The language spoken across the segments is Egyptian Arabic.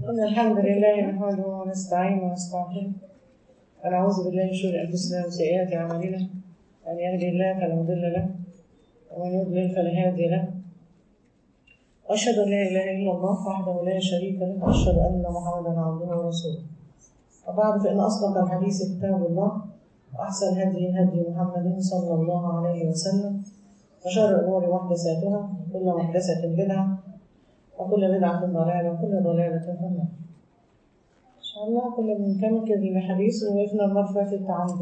إن الحمد لله نحمده ونستعينه ونستغفره ونعوذ بالله من شرور أنفسنا وسيئات أعمالنا من يهده الله فلا مضل له ومن يضلل فلا هادي له وأشهد أن لا إله إلا الله وحده لا شريك له وأشهد أن محمدا عبده ورسوله وبعد فإن أصدق الحديث كتاب الله وأحسن الهدي هدي محمد صلى الله عليه وسلم وشر الأمور محدثاتها وكل محدثة بدعة وكل بدعة ضلالة وكل ضلالة في النار. إن شاء الله كنا بنكمل كده الحديث ووقفنا المرة اللي فاتت عند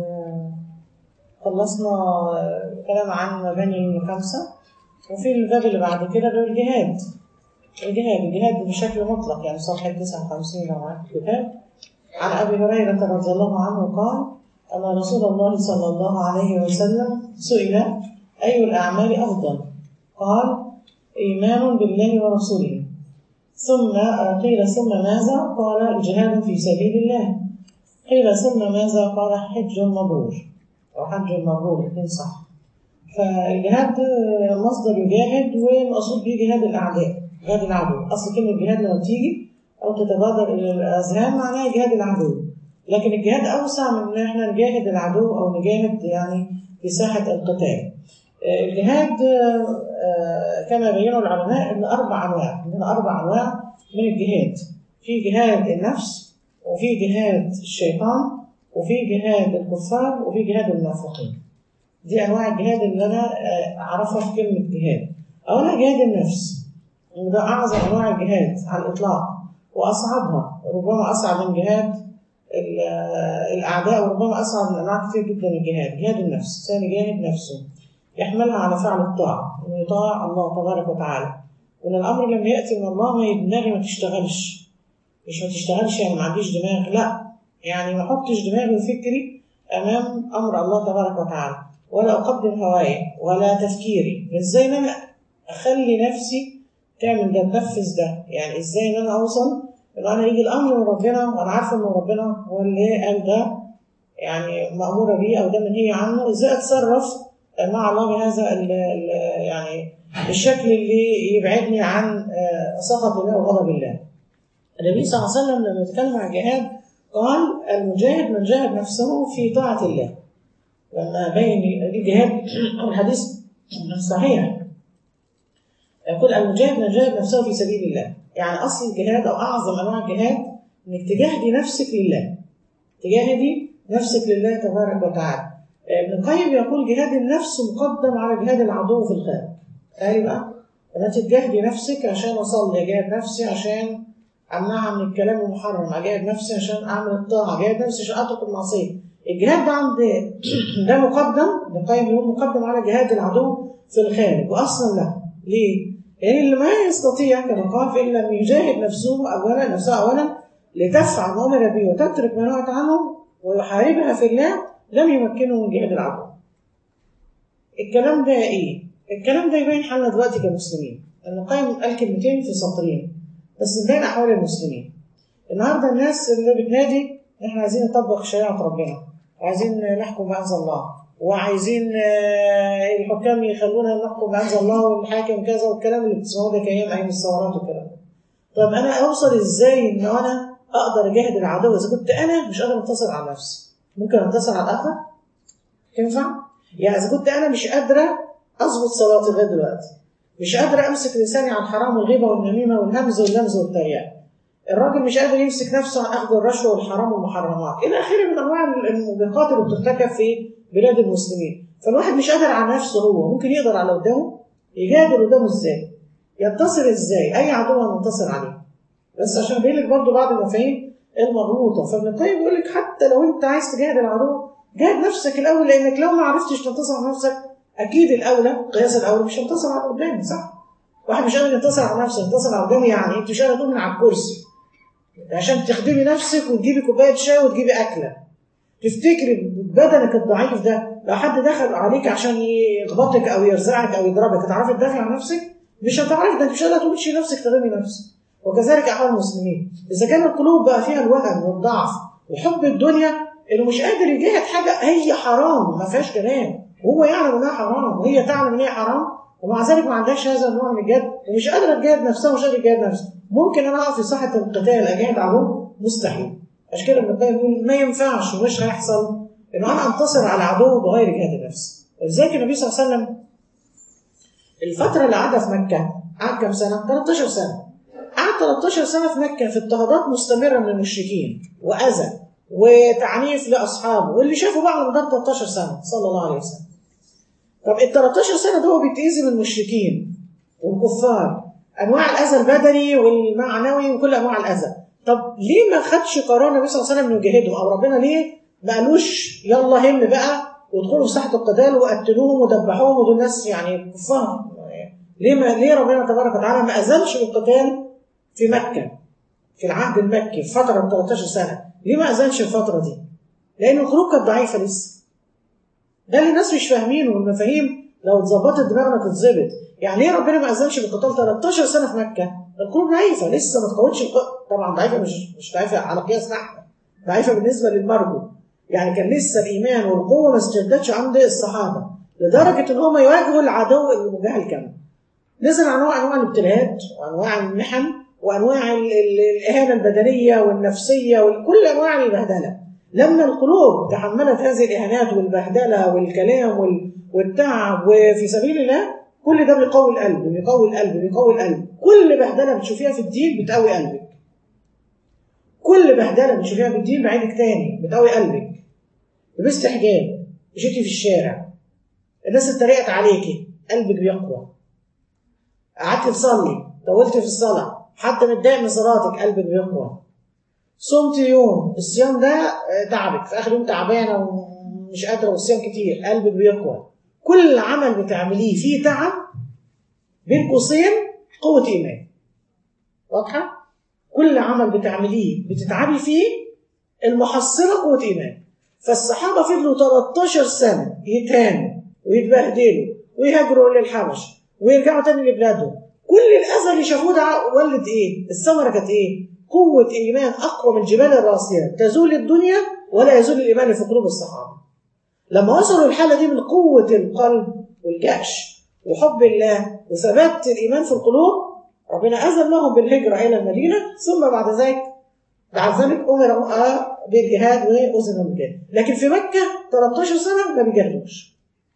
خلصنا كلام عن مباني الخمسة وفي الباب اللي بعد كده اللي هو الجهاد الجهاد الجهاد بشكل مطلق يعني صفحة 59 لو معاك الكتاب عن أبي هريرة رضي الله عنه قال أن رسول الله صلى الله عليه وسلم سئل أي الأعمال أفضل؟ قال إيمان بالله ورسوله ثم قيل ثم ماذا؟ قال الجهاد في سبيل الله قيل ثم ماذا؟ قال حج مبرور أو حج مبرور الاثنين صح فالجهاد مصدر يجاهد والمقصود به جهاد الأعداء جهاد العدو أصل كلمة جهاد لما تيجي أو تتبادر إلى الأذهان معناها جهاد العدو لكن الجهاد أوسع من إن إحنا نجاهد العدو أو نجاهد يعني في ساحة القتال الجهاد كما بينوا العلماء ان اربع انواع عندنا اربع انواع من الجهاد في جهاد النفس وفي جهاد الشيطان وفي جهاد الكفار وفي جهاد المنافقين دي انواع الجهاد اللي انا اعرفها في كلمه جهاد اولا جهاد النفس وده اعظم انواع الجهاد على الاطلاق واصعبها ربما اصعب من جهاد الاعداء وربما اصعب من انواع كتير جدا من الجهاد جهاد النفس الانسان يجاهد نفسه يحملها على فعل الطاعة إنه يطاع الله تبارك وتعالى وإن الأمر لما يأتي من الله ما دماغي ما تشتغلش مش ما تشتغلش يعني ما عنديش دماغ لا يعني ما أحطش دماغي وفكري أمام أمر الله تبارك وتعالى ولا أقدم هواي ولا تفكيري إزاي إن أنا أخلي نفسي تعمل ده تنفذ ده يعني إزاي إن أنا أوصل إن أنا يجي الأمر من ربنا وأنا عارفة إن ربنا هو اللي قال ده يعني مأمورة بيه أو ده منهي عنه إزاي أتصرف مع الله بهذا ال ال يعني الشكل اللي يبعدني عن سخط الله وغضب الله. النبي صلى الله عليه وسلم لما يتكلم عن الجهاد قال المجاهد من جاهد نفسه في طاعة الله. لما بين الجهاد الحديث الصحيح يقول المجاهد من جاهد نفسه في سبيل الله. يعني أصل الجهاد أو أعظم أنواع الجهاد إنك تجاهدي نفسك لله. تجاهدي نفسك لله تبارك وتعالى. ابن القيم يقول جهاد النفس مقدم على جهاد العدو في الخارج تخيل بقى لما تجاهدي نفسك عشان اصلي اجاهد نفسي عشان امنعها من الكلام المحرم اجاهد نفسي عشان اعمل الطاعه اجاهد نفسي عشان اترك المعصيه الجهاد ده عند ده مقدم ابن القيم يقول مقدم على جهاد العدو في الخارج واصلا لا ليه؟ لان يعني اللي ما يستطيع كما قال فان لم يجاهد نفسه اولا نفسه اولا لتفعل ما امر به وتترك ما نهت عنه ويحاربها في الله لم يمكنه من جهاد العدو الكلام ده ايه الكلام ده يبين حالنا دلوقتي كمسلمين ابن القيم قال كلمتين في سطرين بس مبين احوال المسلمين النهارده الناس اللي بتنادي احنا عايزين نطبق شريعه ربنا وعايزين نحكم بانزل الله وعايزين الحكام يخلونا نحكم بانزل الله والحاكم كذا والكلام اللي بتسمعوه ده كايام ايام الثورات والكلام ده طب انا اوصل ازاي ان انا اقدر اجاهد العدو اذا كنت انا مش قادر انتصر على نفسي ممكن انتصر على الاخر ينفع يعني اذا كنت انا مش قادره اظبط صلاتي لغايه دلوقتي مش قادره امسك لساني عن الحرام والغيبه والنميمه والهمز واللمز والتريقه الراجل مش قادر يمسك نفسه عن اخذ الرشوه والحرام والمحرمات الى اخره من انواع الموبقات اللي بترتكب في بلاد المسلمين فالواحد مش قادر على نفسه هو ممكن يقدر على قدامه يجادل قدامه ازاي ينتصر ازاي اي عدو هننتصر عليه بس عشان ابين لك برضه بعض المفاهيم المغلوطه فابن القيم بيقول لك حتى لو انت عايز تجاهد العدو جاهد نفسك الاول لانك لو ما عرفتش تنتصر على نفسك اكيد الاولى قياس الاولى مش هتنتصر على قدامي صح؟ واحد مش قادر ينتصر على نفسه ينتصر على قدامي يعني انت مش قادر تقوم من على الكرسي عشان تخدمي نفسك وتجيبي كوبايه شاي وتجيبي اكله تفتكري بدنك الضعيف ده لو حد دخل عليك عشان يخبطك او يرزعك او يضربك هتعرفي تدافعي عن نفسك؟ مش هتعرفي ده انت مش قادره تقومي تشيلي نفسك تخدمي نفسك وكذلك احوال المسلمين اذا كان القلوب بقى فيها الوهن والضعف وحب الدنيا انه مش قادر يجاهد حاجه هي حرام ما فيهاش كلام وهو يعلم انها حرام وهي تعلم ان هي حرام ومع ذلك ما عندهاش هذا النوع من الجهاد ومش قادره تجاهد نفسها ومش قادره تجاهد نفسها ممكن انا اقف في ساحه القتال اجاهد عدو مستحيل عشان كده ابن القيم بيقول ما ينفعش ومش هيحصل ان انا انتصر على عدو بغير جهاد النفس ولذلك النبي صلى الله عليه وسلم الفتره اللي قعدها في مكه قعد كام سنه 13 سنه قعد 13 سنه في مكه في اضطهادات مستمره من المشركين واذى وتعنيف لاصحابه واللي شافوا بقى على مدار 13 سنه صلى الله عليه وسلم طب ال 13 سنه ده هو بيتاذي من المشركين والكفار انواع الاذى البدني والمعنوي وكل انواع الاذى طب ليه ما خدش قرار النبي صلى الله عليه وسلم انه يجاهدهم او ربنا ليه ما قالوش يلا هم بقى وادخلوا في ساحه القتال وقتلوهم وذبحوهم ودول ناس يعني كفار ليه ما ليه ربنا تبارك وتعالى ما اذنش بالقتال في مكه في العهد المكي في فتره 13 سنه ليه ما اذنش الفتره دي؟ لان الخروج كانت ضعيفه لسه ده اللي الناس مش فاهمينه والمفاهيم لو اتظبطت دماغنا تتظبط يعني ليه ربنا ما اذنش بالقتال 13 سنه في مكه؟ القلوب ضعيفه لسه ما تقوتش طبعا ضعيفه مش مش ضعيفه على قياسنا احنا ضعيفه بالنسبه للمرجو يعني كان لسه الايمان والقوه ما استجدتش عند الصحابه لدرجه ان هم يواجهوا العدو المجاهد الكامل نزل انواع انواع الابتلاءات وانواع المحن وانواع ال- ال- الاهانه البدنيه والنفسيه وكل انواع البهدله لما القلوب تحملت هذه الاهانات والبهدله والكلام وال- والتعب وفي سبيل الله كل ده بيقوي القلب بيقوي القلب بيقوي القلب كل بهدله بتشوفيها في الدين بتقوي قلبك كل بهدله بتشوفيها في الدين بعينك تاني بتقوي قلبك لبست حجاب مشيتي في الشارع الناس اتريقت عليكي قلبك بيقوى قعدت تصلي طولت في الصلاه حتى متضايق من صلاتك قلبك بيقوى صمت يوم الصيام ده آه، تعبك في اخر يوم تعبانه ومش قادره والصيام كتير قلبك بيقوى كل عمل بتعمليه فيه تعب بين قوسين قوه ايمان واضحه كل عمل بتعمليه بتتعبي فيه المحصله قوه ايمان فالصحابه فضلوا 13 سنه يتهانوا ويتبهدلوا ويهاجروا للحبش ويرجعوا تاني لبلادهم كل الاذى اللي شافوه ده ولد ايه؟ الثمره كانت ايه؟ قوه ايمان اقوى من الجبال الراسيه تزول الدنيا ولا يزول الايمان في قلوب الصحابه. لما وصلوا الحاله دي من قوه القلب والجأش وحب الله وثبات الايمان في القلوب ربنا اذن لهم بالهجره الى المدينه ثم بعد ذلك بعد ذلك امر بالجهاد واذن بالجهاد لكن في مكه 13 سنه ما بيجاهدوش.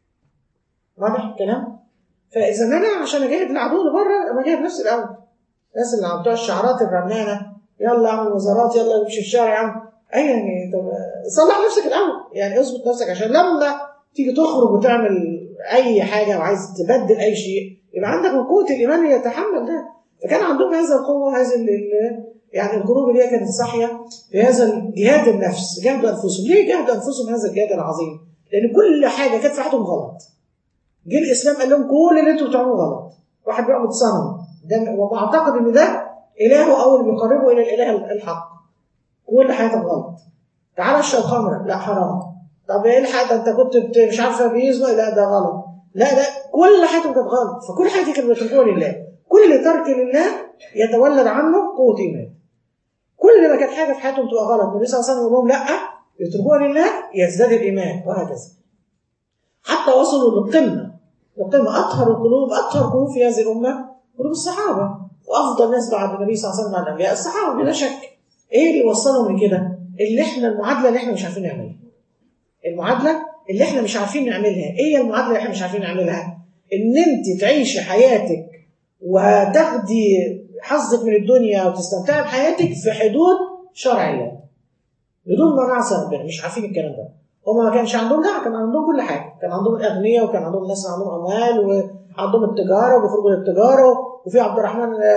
واضح الكلام؟ فاذا انا عشان اجاهد العدو اللي بره انا اجاهد نفسي الاول الناس اللي بتوع الشعارات الرنانه يلا اعمل وزارات يلا امشي في الشارع يا عم اي يعني طب صلح نفسك الاول يعني اظبط نفسك عشان لما تيجي تخرج وتعمل اي حاجه وعايز تبدل اي شيء يبقى عندك من قوه الايمان اللي يتحمل ده فكان عندهم هذا القوه هذه ال- ال- يعني القلوب اللي هي كانت صاحيه في هذا الجهاد النفس جهدوا انفسهم ليه جهدوا انفسهم هذا الجهاد العظيم؟ لان كل حاجه كانت في حياتهم غلط جه الاسلام قال لهم كل اللي انتوا بتعملوه غلط واحد بيعبد صنم ده ومعتقد ان ده الهه او اللي بيقربه الى الاله الحق كل حياتك غلط تعالى اشرب خمره لا حرام طب ايه الحق ده انت كنت بت- مش عارفه بيزنق لا ده غلط لا ده كل حياتهم كانت غلط فكل حياتي كانت بتركوها لله كل ترك لله يتولد عنه قوه ايمان كل ما كانت حاجه في حياتهم تبقى غلط النبي صلى الله عليه وسلم يقول لهم لا يتركوها لله يزداد الايمان وهكذا حتى وصلوا للقمه للقمه اطهر القلوب اطهر قلوب في هذه الامه قلوب الصحابه وافضل ناس بعد النبي صلى الله عليه وسلم بعد الانبياء الصحابه بلا شك ايه اللي وصلهم لكده؟ اللي احنا المعادله اللي احنا مش عارفين نعملها المعادله اللي احنا مش عارفين نعملها ايه المعادله اللي احنا مش عارفين نعملها ان انت تعيشي حياتك وتاخدي حظك من الدنيا وتستمتعي بحياتك في حدود شرع الله بدون ما نعصي ربنا مش عارفين الكلام ده هما ما كانش عندهم لا كان عندهم كل حاجه كان عندهم الاغنياء وكان عندهم ناس عندهم اموال وعندهم التجاره وبيخرجوا للتجاره وفي عبد الرحمن آه،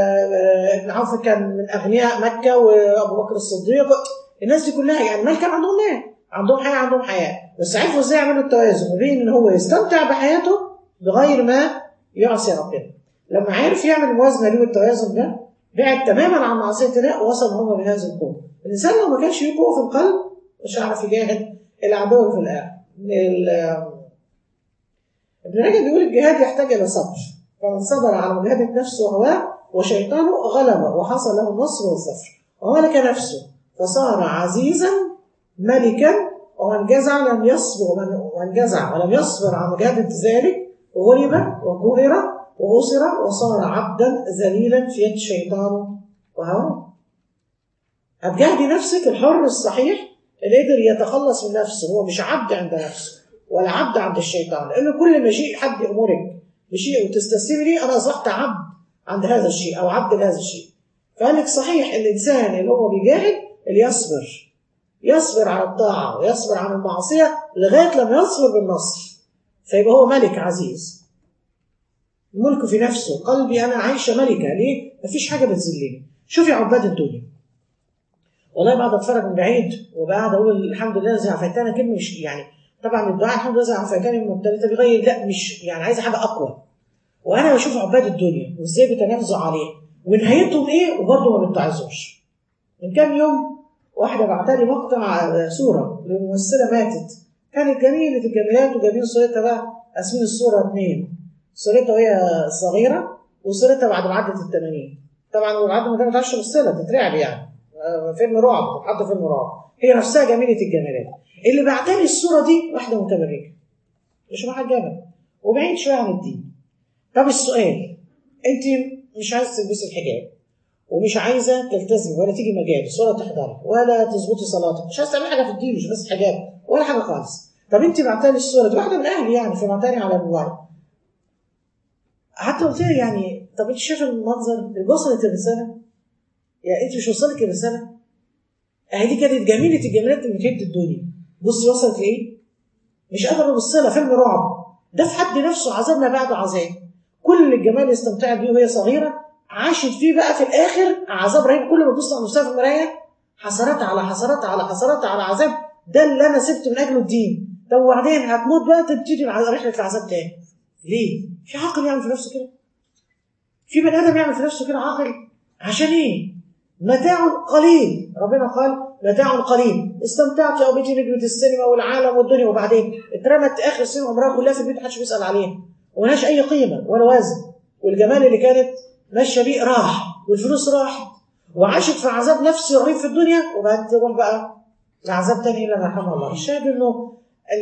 آه، بن عوف كان من اغنياء مكه وابو بكر الصديق الناس دي كلها يعني المال كان عندهم مال عندهم حياه عندهم حياه بس عرفوا ازاي يعملوا التوازن ما بين ان هو يستمتع بحياته بغير ما يعصي ربنا لما عرف يعمل الموازنه دي والتوازن ده بعد تماما عن معصيه الله وصل هو بهذه القوه الانسان لو ما كانش له قوه في القلب مش هيعرف يجاهد العدو في الاخر ال- ابن رجب بيقول الجهاد يحتاج الى صبر فمن صبر على مجاهده نفسه وهواه وشيطانه غلبه وحصل له النصر والظفر وملك نفسه فصار عزيزا ملكا ومن جزع لم يصبر ومن ومن جزع ولم يصبر على مجاهده ذلك غلب وقهر وأسر وصار عبدا ذليلا في يد شيطانه وهواه هتجاهدي نفسك الحر الصحيح اللي قدر يتخلص من نفسه هو مش عبد عند نفسه ولا عبد عند الشيطان لأن كل ما شيء حد يأمرك بشيء وتستسلمي ليه أنا أصبحت عبد عند هذا الشيء أو عبد لهذا الشيء فقال لك صحيح الإنسان اللي هو بيجاهد اللي يصبر يصبر على الطاعة ويصبر على المعصية لغاية لما يصبر بالنصر فيبقى هو ملك عزيز ملكه في نفسه قلبي أنا عايشة ملكة ليه؟ مفيش حاجة بتذلني شوفي عباد الدنيا والله بعد اتفرج من بعيد وبقعد اقول الحمد لله زي عفيتانا كلمه مش يعني طبعا الدعاء الحمد لله زي عفيتانا المبتلى بيغير لا مش يعني عايزه حاجه اقوى وانا بشوف عباد الدنيا وازاي بيتنافسوا عليها ونهايتهم ايه وبرضه ما بيتعظوش من كام يوم واحده بعتلي مقطع صوره لممثله ماتت كانت جميله الجميلات وجايبين صورتها بقى قاسمين الصوره اثنين صورتها وهي صغيره وصورتها بعد ما عدت ال 80 طبعا بعد ما ما تعرفش تبص تترعب يعني فيلم رعب تتحط فيلم رعب هي نفسها جميله الجمالات اللي بعتلي الصوره دي واحده متبرجه مش محجبه وبعيد شويه عن الدين طب السؤال انت مش عايزه تلبسي الحجاب ومش عايزه تلتزمي ولا تيجي مجالس ولا تحضري ولا تظبطي صلاتك مش عايزه تعملي حاجه في الدين مش بس حجاب ولا حاجه خالص طب انت بعتلي الصوره دي واحده من اهلي يعني فبعتلي على الموبايل حتى قلت لها يعني طب انت شايفه المنظر وصلت الرساله يعني انت مش وصلك الرساله اهي دي كانت جميله الجمالات اللي بتهد الدنيا بصي وصلت لايه مش قادر ابص لها فيلم رعب ده في حد نفسه عذاب ما بعد عذاب كل الجمال اللي استمتعت بيه وهي صغيره عاشت فيه بقى في الاخر عذاب رهيب كل ما تبص على نفسها في المرايه حسرات على حسرات على حسرات على عذاب ده اللي انا سبت من اجله الدين طب وبعدين هتموت بقى تبتدي رحله العذاب تاني ليه؟ في عاقل يعمل في نفسه كده؟ في بني ادم يعمل في نفسه كده عاقل عشان ايه؟ متاع قليل ربنا قال متاع قليل استمتعت يا بيتي نجمة السينما والعالم والدنيا وبعدين اترمت اخر سنه عمرها كلها في البيت محدش بيسال عليها وملهاش اي قيمه ولا وزن والجمال اللي كانت ماشيه بيه راح والفلوس راحت وعاشت في عذاب نفسي رهيب في الدنيا وبعدين تروح بقى لعذاب تاني الا ما رحمه الله الشاهد انه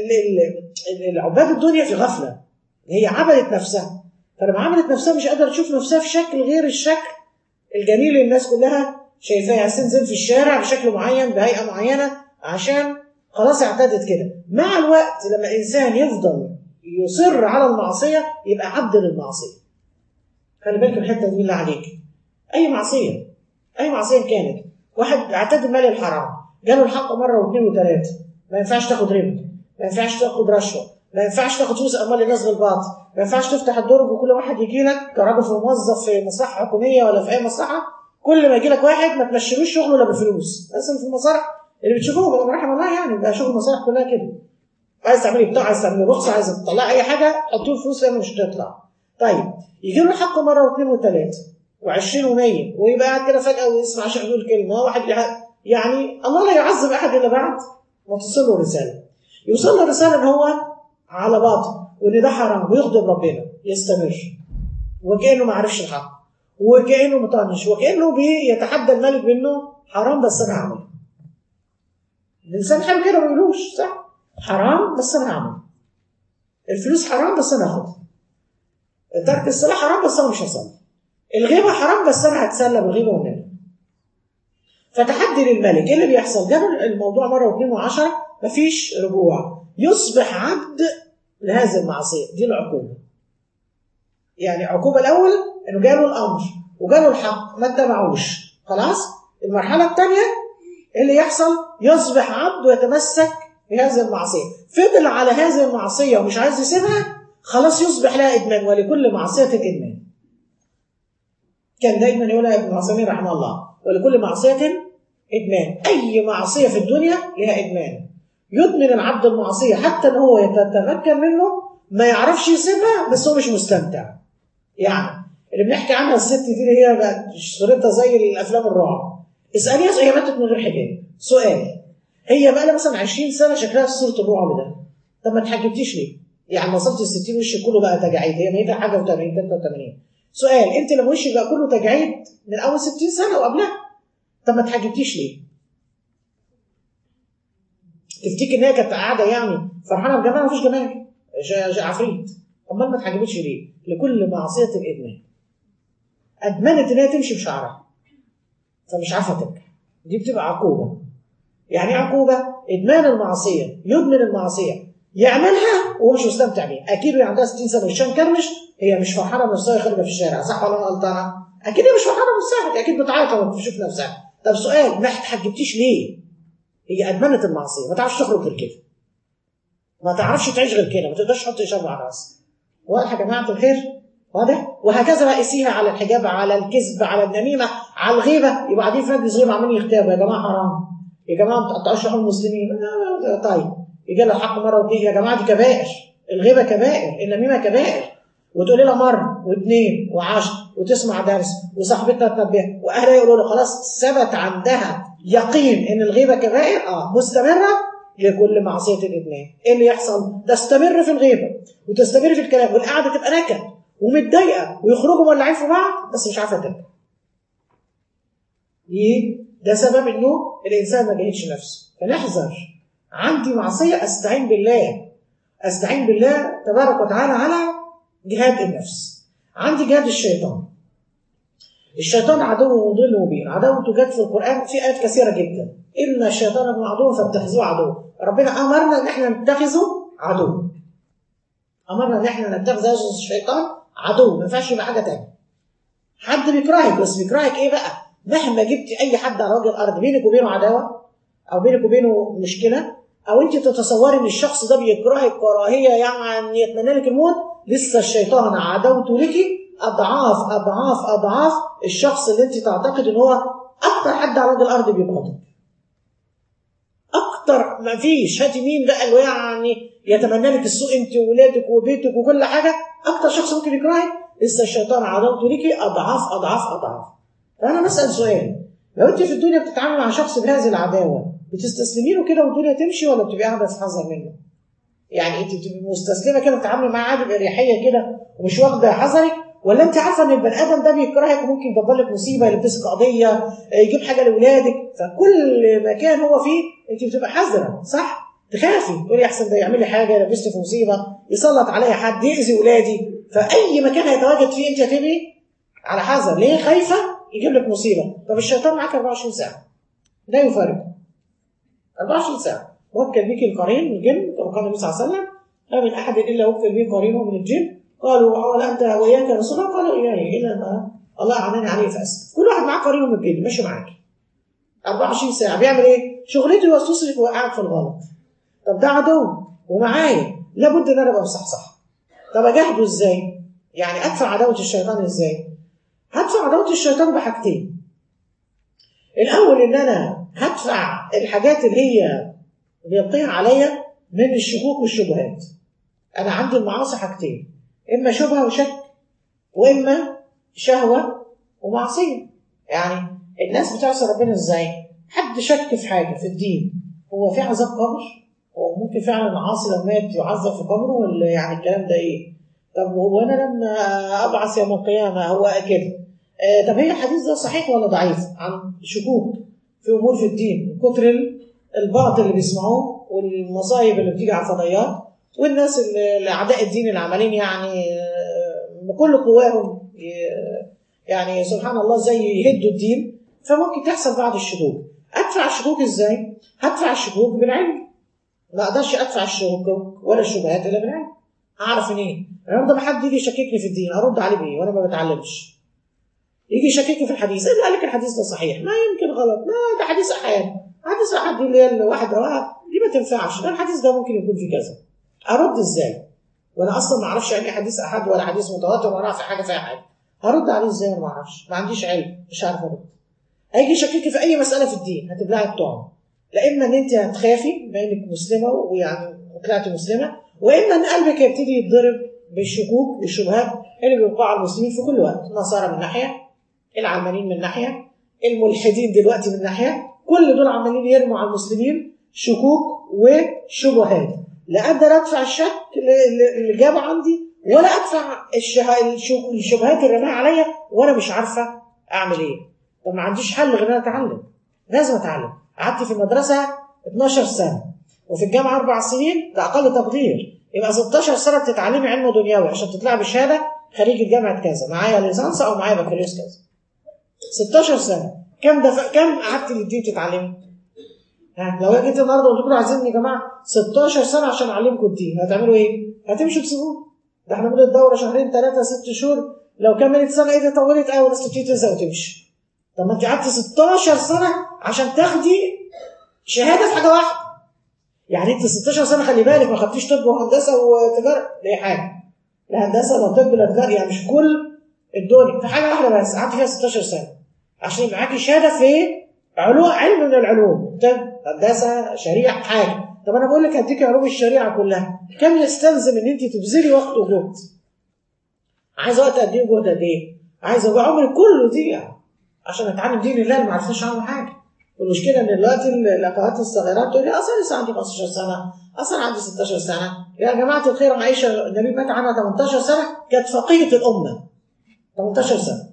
العباد الدنيا في غفله هي عملت نفسها فلما عملت نفسها مش قادره تشوف نفسها في شكل غير الشكل الجميل اللي الناس كلها شايفاها تنزل في الشارع بشكل معين بهيئه معينه عشان خلاص اعتادت كده مع الوقت لما الانسان يفضل يصر على المعصيه يبقى عبد للمعصيه خلي بالك الحته دي بالله عليك اي معصيه اي معصيه كانت واحد اعتاد المال الحرام جاله الحق مره واثنين وثلاثه ما ينفعش تاخد ربا ما ينفعش تاخد رشوه ما ينفعش تاخد فلوس اموال الناس بالباطل ما ينفعش تفتح الدرج وكل واحد يجي لك كراجل في موظف في مصلحه حكوميه ولا في اي مصلحه كل ما يجي لك واحد ما تمشيلوش شغله الا بالفلوس مثلا في المصالح اللي بتشوفوه من رحم الله يعني بقى شغل المصالح كلها كده عايز تعملي بتاع عايز تعملي رخصه عايز تطلعي اي حاجه حطوا الفلوس لما مش هتطلع طيب يجي له الحق مره واثنين وثلاثه و20 و100 ويبقى قاعد كده فجاه ويسمع شيخ يقول كلمه واحد يعني الله لا يعذب احد الا بعد ما تصل له رساله يوصل له رساله ان هو على باطل وان ده حرام ويغضب ربنا يستمر وكانه ما عرفش الحق وكانه مطنش وكانه بيتحدى الملك بانه حرام بس انا هعمل الانسان حلو كده ما بيقولوش صح حرام بس انا هعمل الفلوس حرام بس انا هاخدها ترك الصلاه حرام بس انا مش هصلي الغيبه حرام بس انا هتسلى بالغيبه والنميمه فتحدي للملك ايه اللي بيحصل جاب الموضوع مره واثنين وعشرة مفيش رجوع يصبح عبد لهذه المعصيه دي العقوبه يعني عقوبه الاول انه جاله الامر وجاله الحق ما اتبعوش خلاص المرحله الثانيه اللي يحصل يصبح عبد ويتمسك بهذه المعصيه فضل على هذه المعصيه ومش عايز يسيبها خلاص يصبح لها ادمان ولكل معصيه ادمان كان دايما يقول ابن عثيمين رحمه الله ولكل معصيه ادمان اي معصيه في الدنيا لها ادمان يدمن العبد المعصيه حتى ان هو يتمكن منه ما يعرفش يسيبها بس هو مش مستمتع يعني اللي بنحكي عنها الست دي اللي هي بقت صورتها زي الافلام الرعب اساليها هي ماتت من غير حجاب سؤال هي بقى لها مثلا 20 سنه شكلها في صوره الرعب ده طب ما اتحجبتيش ليه؟ يعني وصلت ال 60 وش كله بقى تجاعيد هي ميته حاجه و80 83 سؤال انت لما وشك بقى كله تجاعيد من اول 60 سنه وقبلها طب ما اتحجبتيش ليه؟ تفتكر ان هي كانت قاعده يعني فرحانه بجمالها مفيش جمال عفريت امال ما اتحجبتش ليه؟ لكل معصيه الادمان ادمنت ان هي تمشي بشعرها فمش عارفه ترجع دي بتبقى عقوبه يعني ايه عقوبه؟ ادمان المعصيه يدمن المعصيه يعملها وهو مش مستمتع بيها اكيد وهي عندها 60 سنه وشها مكرمش هي مش فرحانه بنفسها خارجه في الشارع صح ولا انا غلطانه؟ اكيد هي مش فرحانه بنفسها هي اكيد بتعيط لما بتشوف نفسها طب سؤال ما اتحجبتيش ليه؟ هي ادمنت المعصيه ما تعرفش تخرج غير كده ما تعرفش تعيش غير كده ما تقدرش تحط شر على راسها واضح يا جماعه الخير واضح وهكذا بقى قيسيها على الحجاب على الكذب على النميمه على الغيبه يبقى قاعدين في مجلس غيبه عمالين يغتابوا يا جماعه حرام يا جماعه ما تقطعوش لحوم المسلمين طيب يجي لها الحق مره واثنين يا جماعه دي كبائر الغيبه كبائر النميمه كبائر وتقولي لها مره واثنين وعشر وتسمع درس وصاحبتها تنبهها واهلها يقولوا له خلاص ثبت عندها يقين ان الغيبه كبائر اه مستمره لكل معصيه الادمان ايه اللي يحصل تستمر في الغيبه وتستمر في الكلام والقعده تبقى نكد ومتضايقه ويخرجوا مولعين في بعض بس مش عارفه ترجع ليه ده سبب انه الانسان ما جاهدش نفسه فنحذر عندي معصيه استعين بالله استعين بالله تبارك وتعالى على جهاد النفس عندي جهاد الشيطان الشيطان عدو مضل مبين عدوته جت في القران في ايات كثيره جدا ان الشيطان لكم عدو فاتخذوه عدو ربنا امرنا ان احنا نتخذه عدو امرنا ان احنا نتخذ هذا الشيطان عدو ما ينفعش يبقى حاجه تانية حد بيكرهك بس بيكرهك ايه بقى مهما جبت اي حد على وجه الارض بينك وبينه عداوه او بينك وبينه مشكله او انت تتصوري ان الشخص ده بيكرهك كراهيه يعني يتمنى لك الموت لسه الشيطان عدوته لك اضعاف اضعاف اضعاف الشخص اللي انت تعتقد ان هو اكتر حد على وجه الارض بيبغضك اكتر ما فيش هاتي مين بقى اللي يعني يتمنى لك السوء انت وولادك وبيتك وكل حاجه اكتر شخص ممكن يكرهك لسه الشيطان عدوته لك اضعاف اضعاف اضعاف فانا بسال سؤال لو انت في الدنيا بتتعامل مع شخص بهذه العداوه بتستسلمي له كده والدنيا تمشي ولا بتبقي قاعده تحذر منه؟ يعني انت بتبقي مستسلمه كده بتتعاملي معاه عادي باريحيه كده ومش واخده حذرك ولا انت عارفه ان البني ادم ده بيكرهك وممكن يدبر لك مصيبه يلبسك قضيه يجيب حاجه لاولادك فكل مكان هو فيه انت بتبقى حذره صح؟ تخافي تقولي احسن ده يعمل لي حاجه يلبسني في مصيبه يسلط عليا حد ياذي ولادي فاي مكان هيتواجد فيه انت هتبقي على حذر ليه خايفه يجيب لك مصيبه طب الشيطان معاك 24 ساعه لا يفارق 24 ساعه وكل بك القرين من الجن كما قال النبي صلى الله عليه وسلم ما من احد الا وكل به قرينه من الجن قالوا ولا انت وياك يا رسول الله قالوا اياي الا ما الله اعانني عليه فاسلم كل واحد معاه قرينه من الجن ماشي معاك 24 ساعه بيعمل ايه؟ شغلته يوسوس لك ويوقعك في الغلط طب ده عدو ومعايا لابد ان انا ابقى مصحصح طب اجاهده ازاي؟ يعني ادفع عداوه الشيطان ازاي؟ هدفع عداوه الشيطان بحاجتين الاول ان انا هدفع الحاجات اللي هي بيلقيها عليا من الشكوك والشبهات انا عندي المعاصي حاجتين اما شبهه وشك واما شهوه ومعصيه يعني الناس بتعصي ربنا ازاي حد شك في حاجه في الدين هو في عذاب قبر هو ممكن فعلا العاصي لما مات يعذب في قبره ولا يعني الكلام ده ايه طب هو انا لما ابعث يوم القيامه هو كده آه طب هي الحديث ده صحيح ولا ضعيف عن شكوك في امور في الدين من كتر البعض اللي بيسمعوه والمصايب اللي بتيجي على الفضائيات والناس اللي اعداء الدين اللي عمالين يعني بكل قواهم يعني سبحان الله زي يهدوا الدين فممكن تحصل بعض الشكوك ادفع الشكوك ازاي؟ هدفع الشكوك بالعلم ما اقدرش ادفع الشكوك ولا الشبهات الا بالعلم اعرف منين؟ النهارده ما حد يجي يشككني في الدين ارد عليه بايه وانا ما بتعلمش يجي يشككني في الحديث اللي قال لك الحديث ده صحيح ما يمكن غلط ما ده حديث احيان حديث احد اللي هي الواحد رواها دي ما تنفعش ده الحديث ده ممكن يكون في كذا ارد ازاي وانا اصلا ما اعرفش يعني حديث احد ولا حديث متواتر ولا اعرف حاجه فيها حاجه هرد عليه ازاي انا ما اعرفش ما عنديش علم مش عارف ارد هيجي يشككي في اي مساله في الدين هتبلعي الطعم لا اما ان انت هتخافي بما انك مسلمه ويعني وطلعتي مسلمه واما ان قلبك يبتدي يتضرب بالشكوك والشبهات اللي بيوقعوا على المسلمين في كل وقت النصارى من ناحيه العلمانيين من ناحيه الملحدين دلوقتي من ناحيه كل دول عمالين يرموا على المسلمين شكوك وشبهات لا اقدر ادفع الشك اللي جاب عندي ولا ادفع الشبهات اللي رماها عليا وانا مش عارفه اعمل ايه طب ما عنديش حل غير ان انا اتعلم لازم اتعلم قعدت في المدرسه 12 سنه وفي الجامعه اربع سنين ده اقل تقدير يبقى 16 سنه بتتعلمي علم دنيوي عشان تطلعي بشهاده خريجه جامعه كذا معايا ليسانس او معايا بكالوريوس كذا 16 سنه كم دف... كم قعدت للدين تتعلمي؟ ها لو جيت النهارده قلت لكم عايزين يا جماعه 16 سنه عشان اعلمكم الدين هتعملوا ايه؟ هتمشوا تسيبوه ده احنا بنقول الدوره شهرين ثلاثه ست شهور لو كملت سنه ايه دي طولت قوي الناس تبتدي تزهق وتمشي طب ما انت قعدت 16 سنه عشان تاخدي شهاده في حاجه واحده يعني انت 16 سنه خلي بالك ما خدتيش طب وهندسه وتجاره لا حاجه لا هندسه لا طب لا تجاره يعني مش كل الدنيا في حاجه واحده بس قعدت فيها 16 سنه عشان يبقى معاكي شهاده في علوم علم من العلوم طب هندسه شريعه حاجه طب انا بقول لك هديك علوم الشريعه كلها كم يستلزم ان انت تبذلي وقت وجهد عايز وقت قد ايه وجهد قد ايه عايز ابقى عمري كله دي عشان اتعلم دين الله اللي ما عرفتش عنه حاجه والمشكله ان دلوقتي الاخوات الصغيرات تقول لي اصلا لسه عندي 15 سنه اصلا عندي 16 سنه يا جماعه الخير عائشه النبي مات عنها 18 سنه كانت فقيه الامه 18 سنه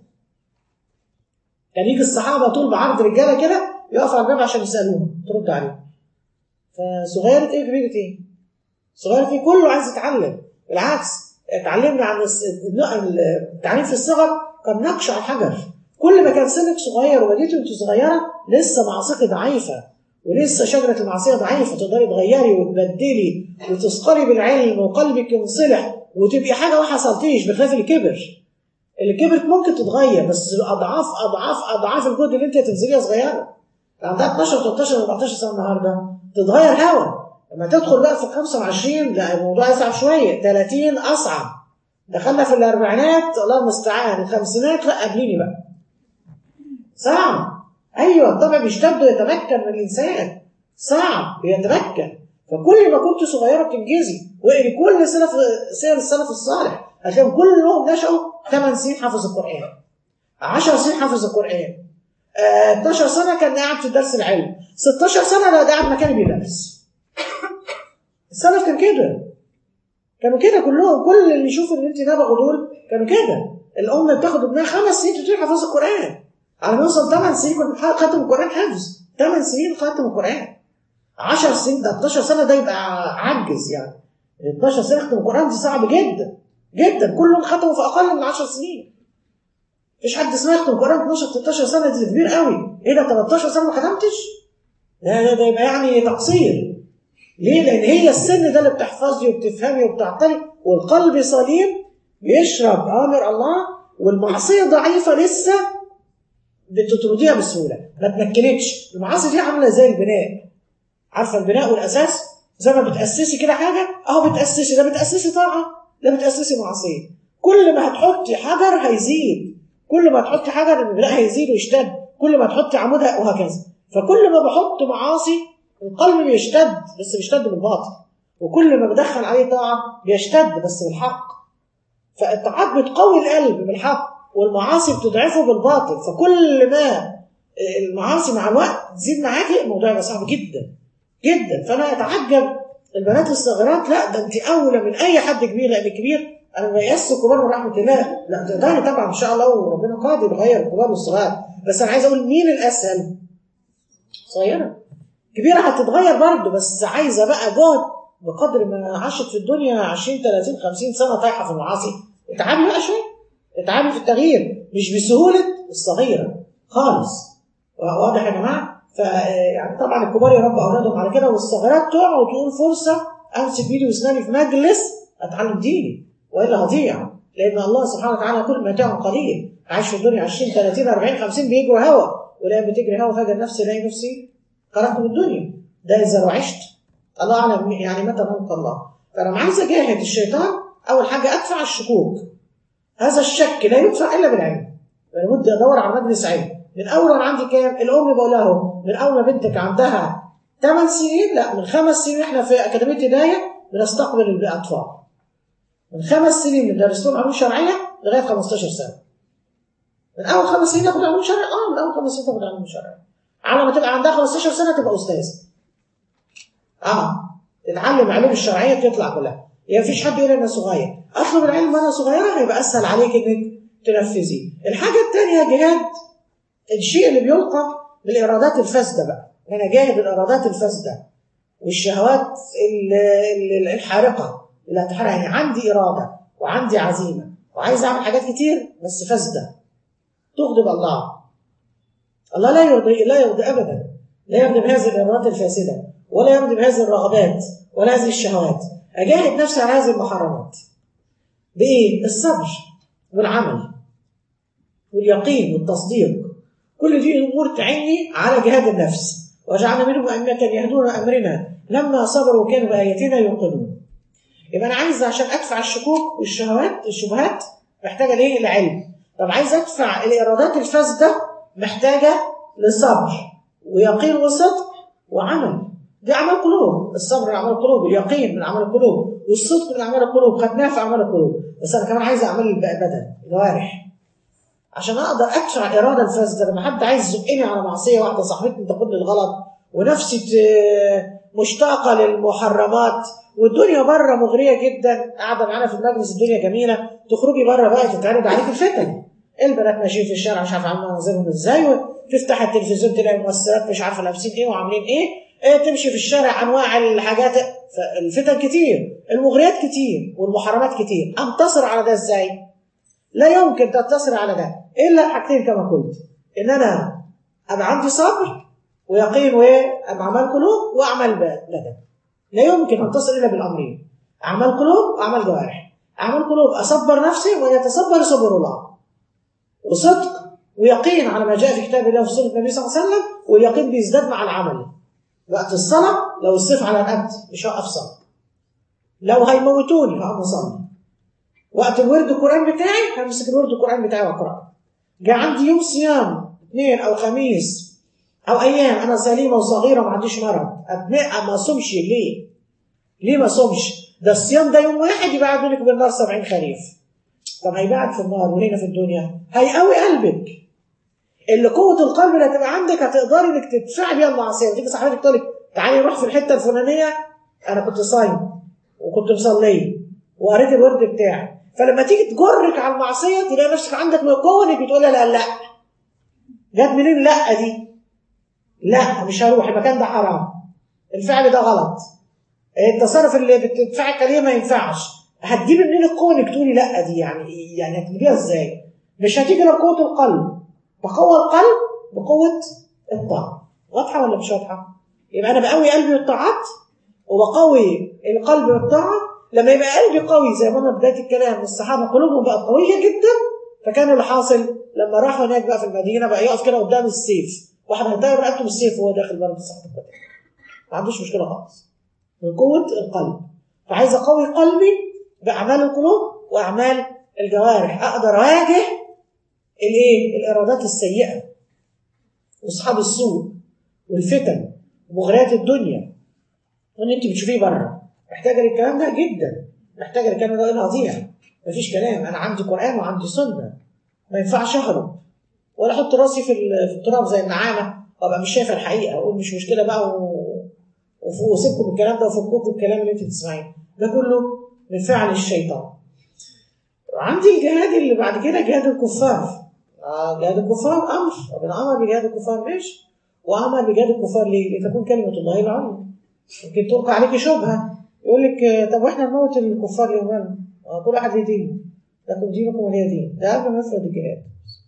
كان يجي الصحابه طول بعرض رجاله كده يقفوا على الباب عشان يسالوها ترد عليهم فصغيره ايه كبيره ايه؟ صغيره ايه كله عايز يتعلم بالعكس اتعلمنا عن التعليم في الصغر كان نقش على الحجر كل ما كان سنك صغير وبديتي وانت صغيره لسه معصيتك ضعيفه ولسه شجره المعصيه ضعيفه تقدري تغيري وتبدلي وتثقلي بالعلم وقلبك ينصلح وتبقي حاجه ما حصلتيش بخلاف الكبر اللي كبرت ممكن تتغير بس اضعاف اضعاف اضعاف الجهد اللي انت هتبذليها صغيره عندها 12 13 14 سنه النهارده تتغير هوا لما تدخل بقى في 25 لا الموضوع يصعب شويه 30 اصعب دخلنا في الاربعينات الله المستعان الخمسينات لا قابليني بقى صعب ايوه الطبع بيشتد ويتمكن من الانسان صعب بيتمكن فكل ما كنت صغيره بتنجزي واقري كل سلف سير السلف الصالح هتلاقيهم كلهم نشأوا 8 سنين حافظ القران 10 سنين حافظ القران آه 12 سنه كان قاعد في درس العلم 16 سنه لا قاعد مكاني بيدرس السلف كان كده كانوا كده كلهم كل اللي يشوفوا ان انت نبغوا دول كانوا كده الام بتاخد ابنها خمس سنين تبتدي حفظ القران على ما يوصل 8 سنين كنت ختم القران حفظ 8 سنين ختم القران 10 سنين ده 12 سنه ده يبقى عجز يعني 12 سنه ختم القران دي صعب جدا جدا كلهم ختموا في اقل من 10 سنين مفيش حد اسمه يختم القران 12 13 سنه دي كبير قوي ايه ده 13 سنه ما ختمتش ده ده, ده يبقى يعني تقصير ليه لان هي السن ده اللي بتحفظي وبتفهمي وبتعتني والقلب سليم بيشرب امر الله والمعصيه ضعيفه لسه بتطرديها بسهوله ما تمكنتش المعاصي دي عامله زي البناء عارفه البناء والاساس زي ما بتاسسي كده حاجه اهو بتاسسي ده بتاسسي طاعه ده بتاسسي معصيه كل ما هتحطي حجر هيزيد كل ما تحطي حجر البناء هيزيد ويشتد كل ما تحطي عمود وهكذا فكل ما بحط معاصي القلب بيشتد بس بيشتد بالباطل وكل ما بدخل عليه طاعه بيشتد بس بالحق فالطاعات بتقوي القلب بالحق والمعاصي بتضعفه بالباطل فكل ما المعاصي مع الوقت تزيد معاكي الموضوع يبقى صعب جدا جدا فانا اتعجب البنات الصغيرات لا ده انت اولى من اي حد كبير لان الكبير انا ما يأس الكبار من رحمه الله لا تقدري طبعا ان شاء الله وربنا قادر يغير الكبار والصغار بس انا عايز اقول مين الاسهل؟ صغيره كبيره هتتغير برضه بس عايزه بقى جهد بقدر ما عاشت في الدنيا 20 30 50 سنه طايحه في المعاصي اتعبي بقى شويه اتعبي في التغيير مش بسهوله الصغيره خالص واضح يا جماعه ف يعني طبعا الكبار يربوا اولادهم على كده والصغيرات تقع وتقول فرصه امسك بايدي واسناني في مجلس اتعلم ديني والا هضيع لان الله سبحانه وتعالى كل متاع قليل عايش في الدنيا 20 30 40 50 بيجروا هوا ولا بتجري هوا فجاه نفسي الاقي نفسي خرجت من الدنيا ده اذا لو عشت الله اعلم يعني متى نلقى الله فانا عايز اجاهد الشيطان اول حاجه ادفع الشكوك هذا الشك لا يدفع الا بالعلم لابد ادور على مجلس علم من اول انا عندي كام الام بقول له من اول ما بنتك عندها 8 سنين لا من خمس سنين احنا في اكاديميه هدايه بنستقبل الاطفال من خمس سنين بندرس لهم علوم شرعيه لغايه 15 سنه من اول خمس سنين تاخد علوم شرعيه اه من اول خمس سنين تاخد علوم شرعيه على ما تبقى عندها 15 سنه تبقى استاذ اه تتعلم علوم الشرعيه تطلع كلها يعني مفيش حد يقول انا صغير اطلب العلم وانا صغيره هيبقى اسهل عليك انك تنفذيه الحاجه الثانيه جهاد الشيء اللي بيلقى بالارادات الفاسده بقى انا جاهد الارادات الفاسده والشهوات الحارقه لا تحرق يعني عندي اراده وعندي عزيمه وعايز اعمل حاجات كتير بس فاسده تغضب الله الله لا يرضي لا يرضي ابدا لا يرضي بهذه الارادات الفاسده ولا يرضي بهذه الرغبات ولا هذه الشهوات اجاهد نفسي على هذه المحرمات بايه؟ الصبر والعمل واليقين والتصديق كل دي امور تعيني على جهاد النفس وجعلنا منهم ائمه يهدون امرنا لما صبروا وكانوا باياتنا يوقنون يبقى انا عايز عشان ادفع الشكوك والشهوات الشبهات محتاجه لايه؟ العلم طب عايز ادفع الارادات الفاسده محتاجه لصبر ويقين وصدق وعمل دي اعمال قلوب الصبر من اعمال القلوب اليقين من اعمال القلوب والصدق من اعمال القلوب خدناها في اعمال القلوب بس انا كمان عايز اعمال البدن الجوارح عشان اقدر ادفع الاراده الفاسده لما حد عايز يزقني على معصيه واحده صاحبتي تاخدني الغلط ونفسي مشتاقه للمحرمات والدنيا بره مغريه جدا قاعده معانا في المجلس الدنيا جميله تخرجي بره بقى تتعرض عليك الفتن البنات ماشيين في الشارع مش عارفه عامله منظرهم ازاي وتفتح التلفزيون تلاقي ممثلات مش عارفه لابسين ايه وعاملين ايه إيه تمشي في الشارع انواع الحاجات الفتن كتير المغريات كتير والمحرمات كتير انتصر على ده ازاي لا يمكن تنتصر على ده الا حاجتين كما قلت ان انا ابقى عندي صبر ويقين واعمال قلوب واعمال بدن لا يمكن انتصر الا بالامرين اعمال قلوب واعمال جوارح اعمال قلوب اصبر نفسي وان يتصبر صبر الله وصدق ويقين على ما جاء في كتاب الله وفي سنه النبي صلى الله عليه وسلم واليقين بيزداد مع العمل وقت الصلاه لو السيف على رقبتي مش هقف صلاه لو هيموتوني هقوم اصلي وقت الورد القران بتاعي همسك الورد القران بتاعي واقرا جاء عندي يوم صيام اثنين او خميس او ايام انا سليمه وصغيره ما عنديش مرض ابناء ما اصومش ليه؟ ليه ما اصومش؟ ده الصيام ده يوم واحد يبعد بينك وبين النار 70 خريف طب هيبعد في النار وهنا في الدنيا هيقوي قلبك اللي قوه القلب اللي هتبقى عندك هتقدري انك تدفعي بيها المعصيه وتيجي صاحبتك تقول لك تعالي نروح في الحته الفلانيه انا كنت صايم وكنت مصليه وقريت الورد بتاعي فلما تيجي تجرك على المعصيه تلاقي نفسك عندك من القوه انك بتقول لا لا جت منين لا دي لا مش هروح المكان ده حرام الفعل ده غلط التصرف اللي بتدفعك عليه ما ينفعش هتجيب منين القوه انك تقولي لا دي يعني يعني هتجيبيها ازاي؟ مش هتيجي بقوه القلب بقوه القلب بقوه الطاعه واضحه ولا مش واضحه؟ يبقى انا بقوي قلبي بالطاعات وبقوي القلب بالطاعه لما يبقى قلبي قوي زي ما قلنا بدايه الكلام الصحابه قلوبهم بقت قويه جدا فكان اللي حاصل لما راحوا هناك بقى في المدينه بقى يقف كده قدام السيف واحد هيطير رقبته بالسيف وهو داخل برضه صحة القتال ما عندوش مشكله خالص من قوه القلب فعايز اقوي قلبي باعمال القلوب واعمال الجوارح اقدر اواجه الايه الارادات السيئه واصحاب السوء والفتن ومغريات الدنيا واللي انت بتشوفيه بره محتاجه للكلام ده جدا محتاجه للكلام ده انا اضيع مفيش كلام انا عندي قران وعندي سنه ما ينفعش اهرب ولا احط راسي في في التراب زي النعامه وابقى مش شايفه الحقيقه اقول مش مشكله بقى و... وسيبكم الكلام ده وفككم الكلام اللي انت بتسمعيه ده كله من فعل الشيطان عندي الجهاد اللي بعد كده جهاد الكفار آه جهاد الكفار امر ربنا امر بجهاد الكفار ماشي وامر بجهاد الكفار ليه؟ لتكون كلمه الله العليا ممكن تلقى عليك شبهه يقول لك طب واحنا نموت الكفار يومنا آه كل واحد ليه دين لكم دينكم ولي دين ده قبل ما يفرض الجهاد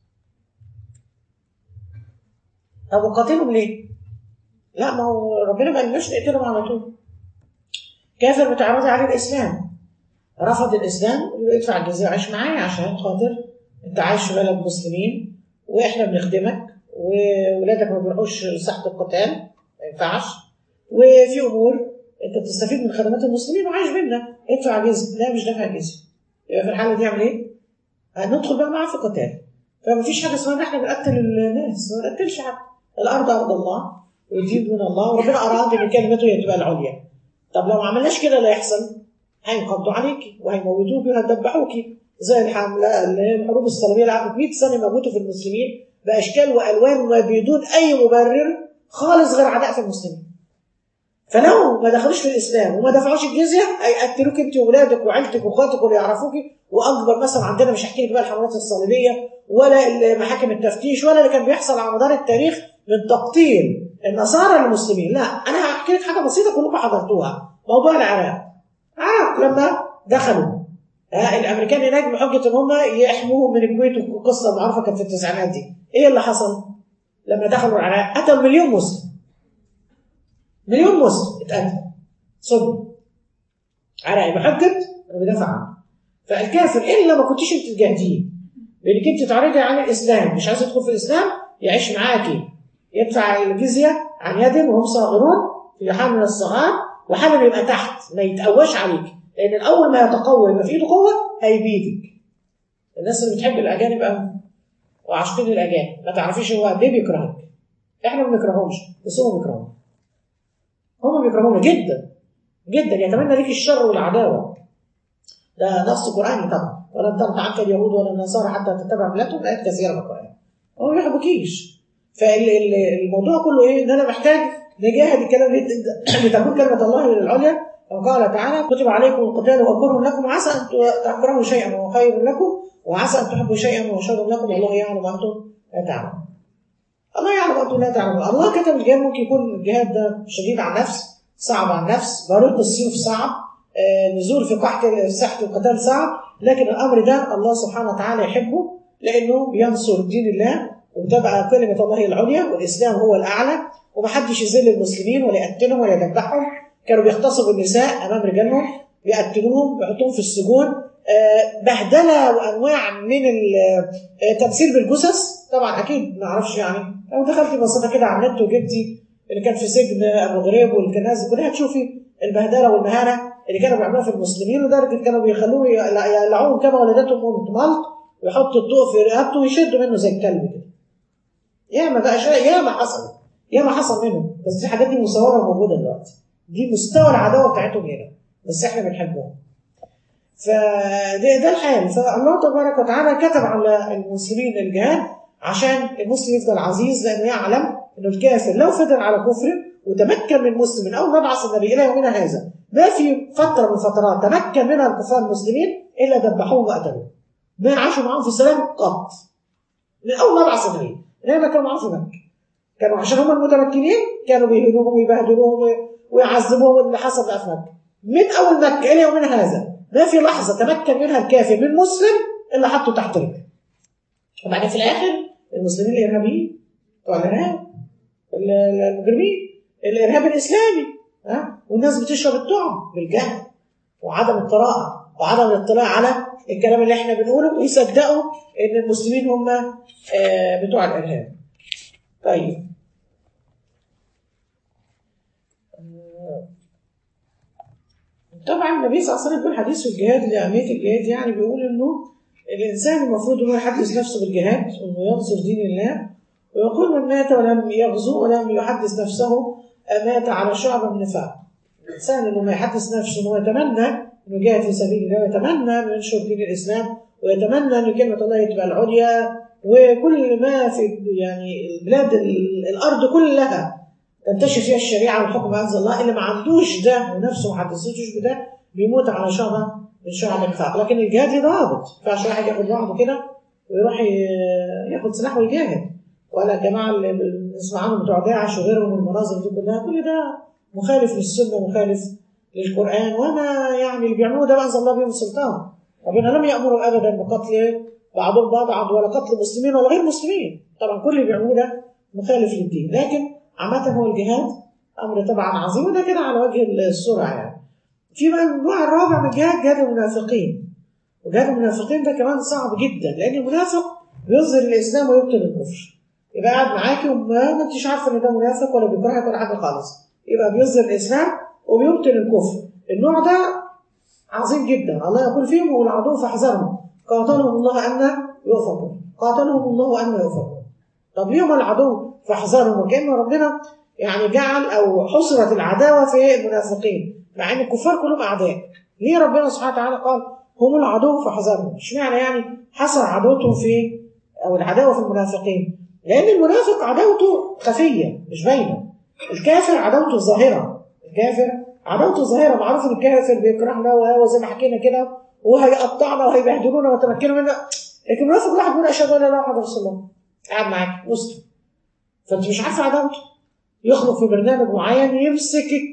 طب وقاتلهم ليه؟ لا ما هو ربنا ما قالناش نقتلهم على طول كافر بتعرضي عليه الاسلام رفض الاسلام يدفع الجزيه عيش معايا عشان خاطر انت عايش في بلد مسلمين واحنا بنخدمك وولادك ما بيروحوش ساحه القتال ما ينفعش وفي امور انت بتستفيد من خدمات المسلمين وعايش بينا ادفع جزيه لا مش دافع جزيه يبقى في الحاله دي يعمل ايه؟ هندخل بقى معاه في قتال فما فيش حاجه اسمها ان احنا بنقتل الناس ما بنقتلش حد الارض ارض الله والدين من الله وربنا اراد ان كلمته هي تبقى العليا طب لو ما عملناش كده اللي هيحصل هينقضوا عليكي وهيموتوكي وهيدبحوكي زي الحملة الحروب الصليبيه اللي قعدت 100 سنه يموتوا في المسلمين باشكال والوان وبدون اي مبرر خالص غير عداء في المسلمين فلو ما دخلوش في الاسلام وما دفعوش الجزيه هيقتلوك انت واولادك وعيلتك واخواتك واللي يعرفوكي واكبر مثلا عندنا مش هحكي لك بقى الحملات الصليبيه ولا محاكم التفتيش ولا اللي كان بيحصل على مدار التاريخ من تقتيل النصارى للمسلمين لا انا هحكي لك حاجه بسيطه كلكم حضرتوها موضوع العراق عراق لما دخلوا ها الامريكان هناك بحجه ان هم يحموهم من الكويت والقصه المعروفه كانت في التسعينات دي ايه اللي حصل؟ لما دخلوا العراق قتلوا مليون مسلم مليون مسلم اتقتل صدموا عراقي بحجه انه بيدافع عنه فالكافر الا ما كنتيش انت تجاهديه لانك انت تعرضي عن الاسلام مش عايز يدخل في الاسلام يعيش معاكي يدفع الجزيه عن يد وهم صاغرون في حال من الصغار وحال يبقى تحت ما يتقواش عليك لان الاول ما يتقوى يبقى في ايده قوه هيبيدك الناس اللي بتحب الاجانب قوي وعاشقين الاجانب ما تعرفيش هو قد ايه بيكرهك احنا ما بنكرههمش بس هم بيكرهونا هم بيكرهونا جدا جدا يتمنى ليك الشر والعداوه ده نص قراني طبعا ولن ترضى عنك اليهود ولا النصارى حتى تتبع ملتهم ايات كثيره من القران هم ما بيحبوكيش فالموضوع كله ايه ان انا محتاج نجاهد الكلام لتكون كلمه الله العليا وقال تعالى كتب عليكم القتال وكره لكم وعسى ان تكرهوا شيئا وهو خير لكم وعسى ان تحبوا شيئا وهو شر لكم والله يعلم وانتم لا تعلمون. الله يعلم وانتم لا تعلمون، الله كتب الجهاد ممكن يكون الجهاد ده شديد على النفس، صعب على النفس، بارود السيوف صعب، آه نزول في قحط ساحه القتال صعب، لكن الامر ده الله سبحانه وتعالى يحبه لانه بينصر دين الله وتبقى كلمه الله العليا والاسلام هو الاعلى ومحدش يذل المسلمين ولا يقتلهم ولا يذبحهم كانوا بيغتصبوا النساء امام رجالهم بيقتلوهم بيحطوهم في السجون بهدله وانواع من التمثيل بالجثث طبعا اكيد ما اعرفش يعني لو دخلتي بصيتي كده على النت وجبتي اللي كان في سجن ابو غريب والكنائس كلها هتشوفي البهدله والمهانه اللي كانوا بيعملوها في المسلمين لدرجه كانوا بيخلوه يقلعوهم كما ولدتهم ام ملط ويحطوا الطوق في رقبته ويشدوا منه زي الكلب كده ياما بقى شيء ياما حصل ياما حصل منهم بس دي حاجات دي مصوره وموجوده دلوقتي دي مستوى العداوه بتاعتهم هنا بس احنا بنحبهم فده ده الحال فالله تبارك وتعالى كتب على المسلمين الجهاد عشان المسلم يفضل عزيز لانه يعلم انه الكافر لو فضل على كفره وتمكن من المسلم من اول ما بعث النبي الى يومنا هذا ما في فتره من الفترات تمكن منها الكفار المسلمين الا ذبحوهم وقتلوهم ما عاشوا معاهم في سلام قط من اول ما بعث النبي لما كانوا معاهم في مكه كانوا عشان هم المتمكنين كانوا بيهنوهم ويبهدلوهم ويعذبوهم اللي حصل بقى في مكه من اول مكه الى يومنا هذا ما في لحظه تمكن منها الكافر من مسلم الا حطه تحت رجله وبعدين في الاخر المسلمين الارهابيين بتوع الارهاب المجرمين الارهاب الاسلامي ها والناس بتشرب الطعم بالجهل وعدم القراءه وعدم الاطلاع على الكلام اللي احنا بنقوله ويصدقوا ان المسلمين هم بتوع الارهاب طيب طبعا النبي صلى الله عليه وسلم بيقول حديث في الجهاد لأهمية الجهاد يعني بيقول انه الانسان المفروض انه يحدث نفسه بالجهاد وانه ينصر دين الله ويقول من مات ولم يغزو ولم يحدث نفسه مات على شعب من نفاق الانسان انه ما يحدث نفسه انه يتمنى انه جاهد في سبيل الله ويتمنى انه ينشر دين الاسلام ويتمنى ان كلمه الله تبقى العليا وكل ما في يعني البلاد الارض كلها تنتشر فيها الشريعه والحكم انزل الله اللي ما عندوش ده ونفسه ما حدثوش بده بيموت على شعبه من شعب النفاق لكن الجهاد ليه ضوابط ما ينفعش واحد ياخد بعضه كده ويروح ياخد سلاح ويجاهد ولا الجماعه اللي بنسمع عنهم بتوع داعش وغيرهم والمناظر دي كلها كل ده مخالف للسنه مخالف للقران وما يعني اللي بيعملوه ده ما انزل الله بهم السلطان ربنا لم يامروا ابدا بقتل بعضهم بعض ولا قتل المسلمين ولا غير المسلمين طبعا كل اللي بيعملوه ده مخالف للدين لكن عامة هو الجهاد أمر طبعا عظيم وده كده على وجه السرعة يعني. في بقى النوع الرابع من الجهاد جهاد المنافقين. وجهاد المنافقين ده كمان صعب جدا لأن المنافق بيظهر الإسلام ويبطل الكفر. يبقى قاعد معاكي وما انتش عارفة إن ده منافق ولا بيكرهك ولا حاجة خالص. يبقى بيظهر الإسلام وبيبطل الكفر. النوع ده عظيم جدا الله يقول فيهم والعدو فاحذرهم قاتلهم الله أن يؤفكون قاتلهم الله أن يؤفكون طب ليهم العدو فاحذرهم وكأن ربنا يعني جعل أو حصرت العداوة في المنافقين مع أن الكفار كلهم أعداء ليه ربنا سبحانه وتعالى قال هم العدو فاحذرهم اشمعنى يعني حصر عداوتهم في أو العداوة في المنافقين لأن المنافق عداوته خفية مش باينة الكافر عداوته ظاهرة الكافر عداوته ظاهرة معروف ان الكافر بيكرهنا وهو زي ما حكينا كده وهيقطعنا وهيبهدلونا ويتمكنوا منا لكن المنافق واحد بيقول اشهد ان لا اله الا الله رسول الله قاعد معاك مسلم فانت مش عارفه عداوته يخلق في برنامج معين يمسكك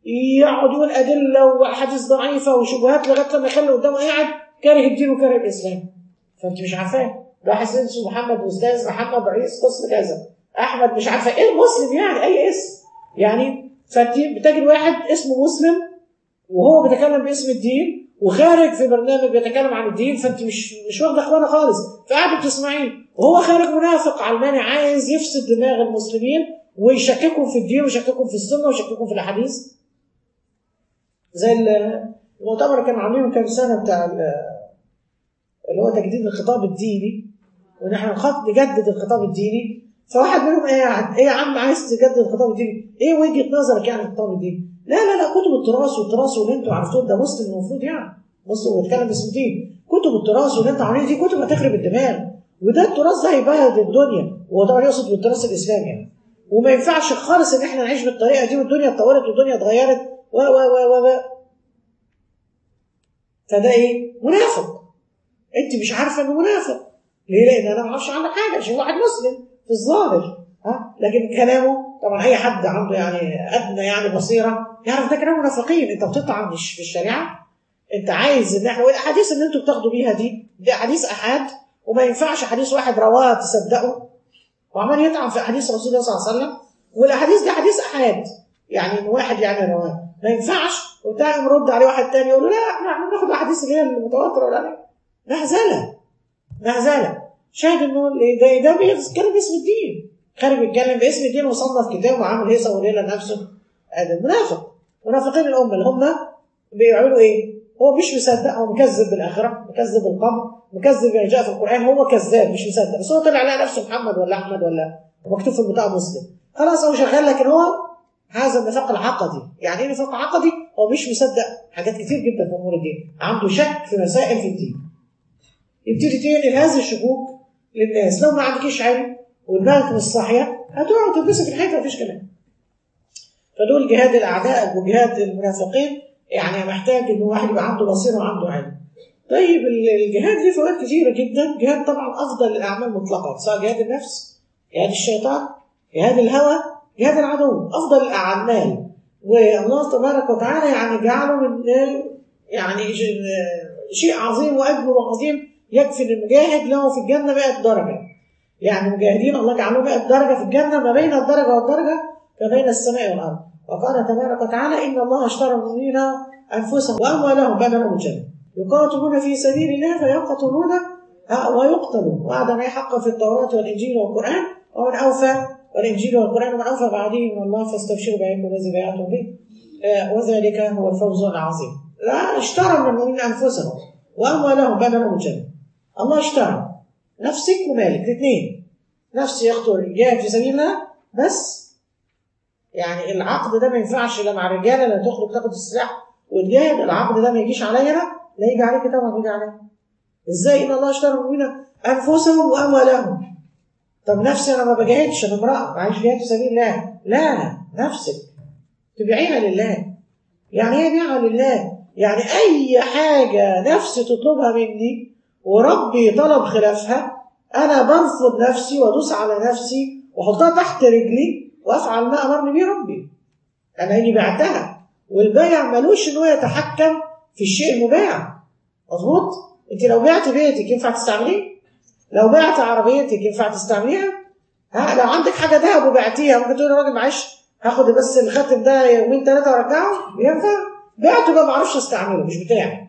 يقعد يقول ادله واحاديث ضعيفه وشبهات لغايه لما يخلي قدامه قاعد كاره الدين وكاره الاسلام فانت مش عارفاه ده واحد اسمه محمد استاذ محمد رئيس قسم كذا احمد مش عارفه ايه المسلم يعني اي اسم يعني فانت بتجد واحد اسمه مسلم وهو بيتكلم باسم الدين وخارج في برنامج بيتكلم عن الدين فانت مش مش واخده اخوانا خالص فقاعده بتسمعيه وهو خارج منافق علماني عايز يفسد دماغ المسلمين ويشككهم في الدين ويشككهم في السنه ويشككهم في الاحاديث زي المؤتمر اللي كانوا عاملينه كام سنه بتاع اللي هو تجديد الخطاب الديني وان احنا نجدد الخطاب الديني فواحد منهم قاعد ايه يا عم عايز تجدد الخطاب الديني؟ ايه وجهه نظرك يعني في الخطاب الديني؟ لا لا لا كتب التراث والتراث واللي انتوا عرفتوه ده مسلم المفروض يعني مسلم بيتكلم باسم الدين كتب التراث واللي انتوا عاملين دي كتب هتخرب الدماغ وده التراث ده هيبهد الدنيا وهو طبعا يقصد بالتراث الاسلامي يعني وما ينفعش خالص ان احنا نعيش بالطريقه دي والدنيا اتطورت والدنيا اتغيرت و و و و فده ايه؟ منافق انت مش عارفه انه منافق ليه؟ لان انا ما اعرفش عنه حاجه عشان واحد مسلم في الظاهر ها لكن كلامه طبعا اي حد عنده يعني ادنى يعني بصيره يعرف ده كلام منافقين انت بتطعن مش في الشريعه انت عايز ان احنا والاحاديث اللي انتوا بتاخدوا بيها دي دي احاديث احاد وما ينفعش حديث واحد رواه تصدقه وعمال يطعن في احاديث رسول الله صلى الله عليه وسلم والاحاديث دي احاديث احاد يعني ان واحد يعني رواه ما ينفعش وبتاع مرد عليه واحد تاني يقول له لا احنا بناخد الاحاديث اللي هي المتواتره ولا لا مهزله مهزله شاهد انه ده ده بيتكلم باسم الدين خارج بيتكلم باسم الدين وصنف كتاب وعامل هيصه وليله لنفسه هذا المنافق منافقين الامه اللي هم بيعملوا ايه؟ هو مش مصدق هو مكذب بالاخره مكذب بالقبر مكذب بما جاء في القران هو كذاب مش مصدق بس هو طلع على نفسه محمد ولا احمد ولا مكتوب في البطاقه مسلم خلاص هو شغال لكن هو هذا النفاق العقدي يعني ايه نفاق عقدي هو مش مصدق حاجات كتير جدا في امور الدين عنده شك في مسائل في الدين يبتدي تنقل هذه الشكوك للناس لو ما عندكيش علم ودماغك مش صاحيه هتقعد تتبسط في الحياه مفيش كلام فدول جهاد الاعداء وجهاد المنافقين يعني محتاج ان الواحد يبقى عنده بصيره وعنده علم طيب الجهاد ليه فوائد كثيره جدا جهاد طبعا افضل الاعمال مطلقا سواء جهاد النفس جهاد الشيطان جهاد الهوى جهاد العدو افضل الاعمال والله تبارك وتعالى يعني جعله من يعني شيء عظيم واجر وعظيم يكفي ان المجاهد له في الجنه 100 درجه يعني المجاهدين الله جعلهم 100 درجه في الجنه ما بين الدرجه والدرجه كبين السماء والارض وقال تبارك وتعالى ان الله اشترى المؤمنين انفسهم واموالهم بدلا الجنه يقاتلون في سبيل الله فيقتلون ويقتلون وعدا ما حقا في التوراه والانجيل والقران ومن اوفى والانجيل والقران ومن اوفى بعده من الله فاستبشروا بعلم الذي بايعتم به وذلك هو الفوز العظيم لا اشترى من المؤمنين انفسهم واموالهم بدلا الجنه الله اشترى نفسك ومالك الاثنين نفسي يقتل الرجال في سبيل الله بس يعني العقد ده ما ينفعش لا مع الرجاله لا تخرج تاخد السلاح وتجاهد العقد ده ما يجيش عليا انا لا يجي عليك طبعا يجي عليا ازاي ان الله اشترى المؤمنين انفسهم واموالهم طب نفسي انا ما بجاهدش انا امراه معيش جهاد في سبيل الله لا نفسك تبيعيها لله يعني ايه بيعها لله يعني اي حاجه نفسي تطلبها مني وربي طلب خلافها انا برفض نفسي وادوس على نفسي واحطها تحت رجلي وافعل ما امرني به ربي انا اني بعتها والبايع ملوش ان هو يتحكم في الشيء المباع مظبوط انت لو بعت بيتك ينفع تستعمليه لو بعت عربيتك ينفع تستعمليها ها لو عندك حاجه ذهب وبعتيها ممكن تقول راجل معلش هاخد بس الخاتم ده يومين ثلاثه وارجعه ينفع بعته بقى ما اعرفش استعمله مش بتاعي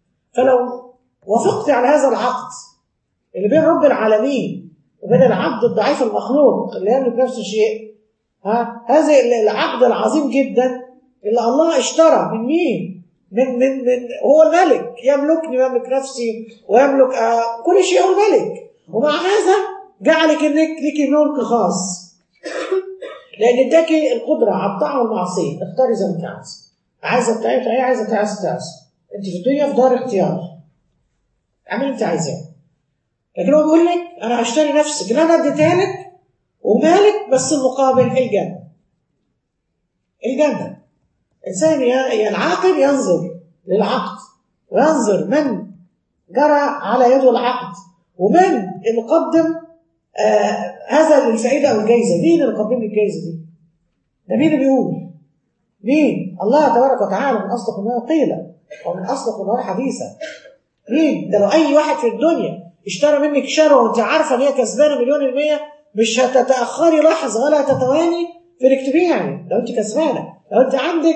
فلو وافقت على هذا العقد اللي بين رب العالمين وبين العبد الضعيف المخلوق اللي يملك نفس الشيء ها هذا العقد العظيم جدا اللي الله اشترى من مين؟ من من من هو الملك يملكني ويملك نفسي ويملك آه كل شيء هو الملك ومع هذا جعلك انك ليكي ملك خاص لان اداكي القدره على الطاعه والمعصيه اختاري زي ما انت عايزه عايزه بتاعي بتاعي عايزه بتاعي عايزه انت في الدنيا في دار اختيار اعمل اللي انت عايزاه لكن هو بيقول لك انا هشتري نفسك اللي انا اديتها لك ومالك بس المقابل الجنه الجنه الانسان العاقل ينظر للعقد وينظر من جرى على يده العقد ومن اللي قدم آه هذا للفائده او الجائزه مين اللي قدم لي الجائزه دي؟ ده مين اللي بيقول؟ مين؟ الله تبارك وتعالى من أصدق ما قيل ومن أصدق ما حديثا مين؟ ده لو أي واحد في الدنيا اشترى منك شروة وأنت عارفة إن هي كسبانة مليون المية مش هتتأخري لحظة ولا تتواني في إنك تبيعي لو أنت كسبانة لو أنت عندك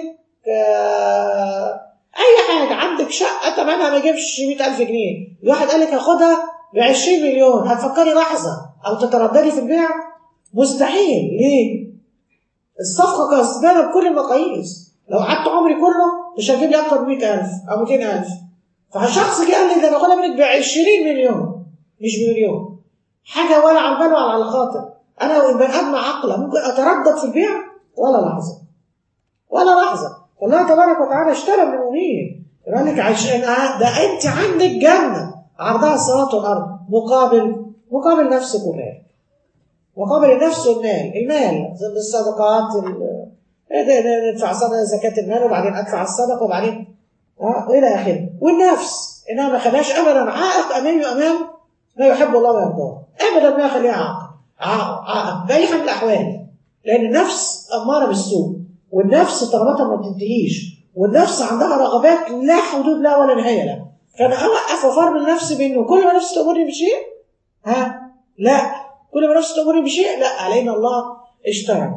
آه أي حاجة عندك شقة تمنها ما يجيبش 100000 جنيه واحد قال لك هاخدها ب 20 مليون هتفكري لحظة أو تترددي في البيع مستحيل ليه؟ الصفقة كسبانة بكل المقاييس لو قعدت عمري كله مش هجيب لي أكتر من 100000 أو 200000 فشخص جه قال لي ده أنا هاخدها منك ب 20 مليون مش بمليون حاجة ولا على البال ولا على الخاطر أنا والبني آدم عاقلة ممكن أتردد في البيع ولا لحظة ولا لحظة والله تبارك وتعالى اشترى من المؤمنين يقول لك عشان ده أنت عندك جنة عرضها السماوات والأرض مقابل مقابل نفسك ومال مقابل النفس والمال المال الصدقات ندفع زكاة المال وبعدين أدفع الصدقة وبعدين اه إلى آخره والنفس إنها ما خلاش أبدا عائق أمامي وأمام ما يحب الله ويرضاه أبدا ما يخليها عائق عائق بأي حال من الأحوال لأن النفس أمارة بالسوء والنفس طلباتها ما بتنتهيش والنفس عندها رغبات لا حدود لها ولا نهاية لها فأنا أوقف وأفرض نفسي بأنه كل ما نفسي تأمرني بشيء ها لا كل ما نفسي تأمرني بشيء لا علينا الله اشترى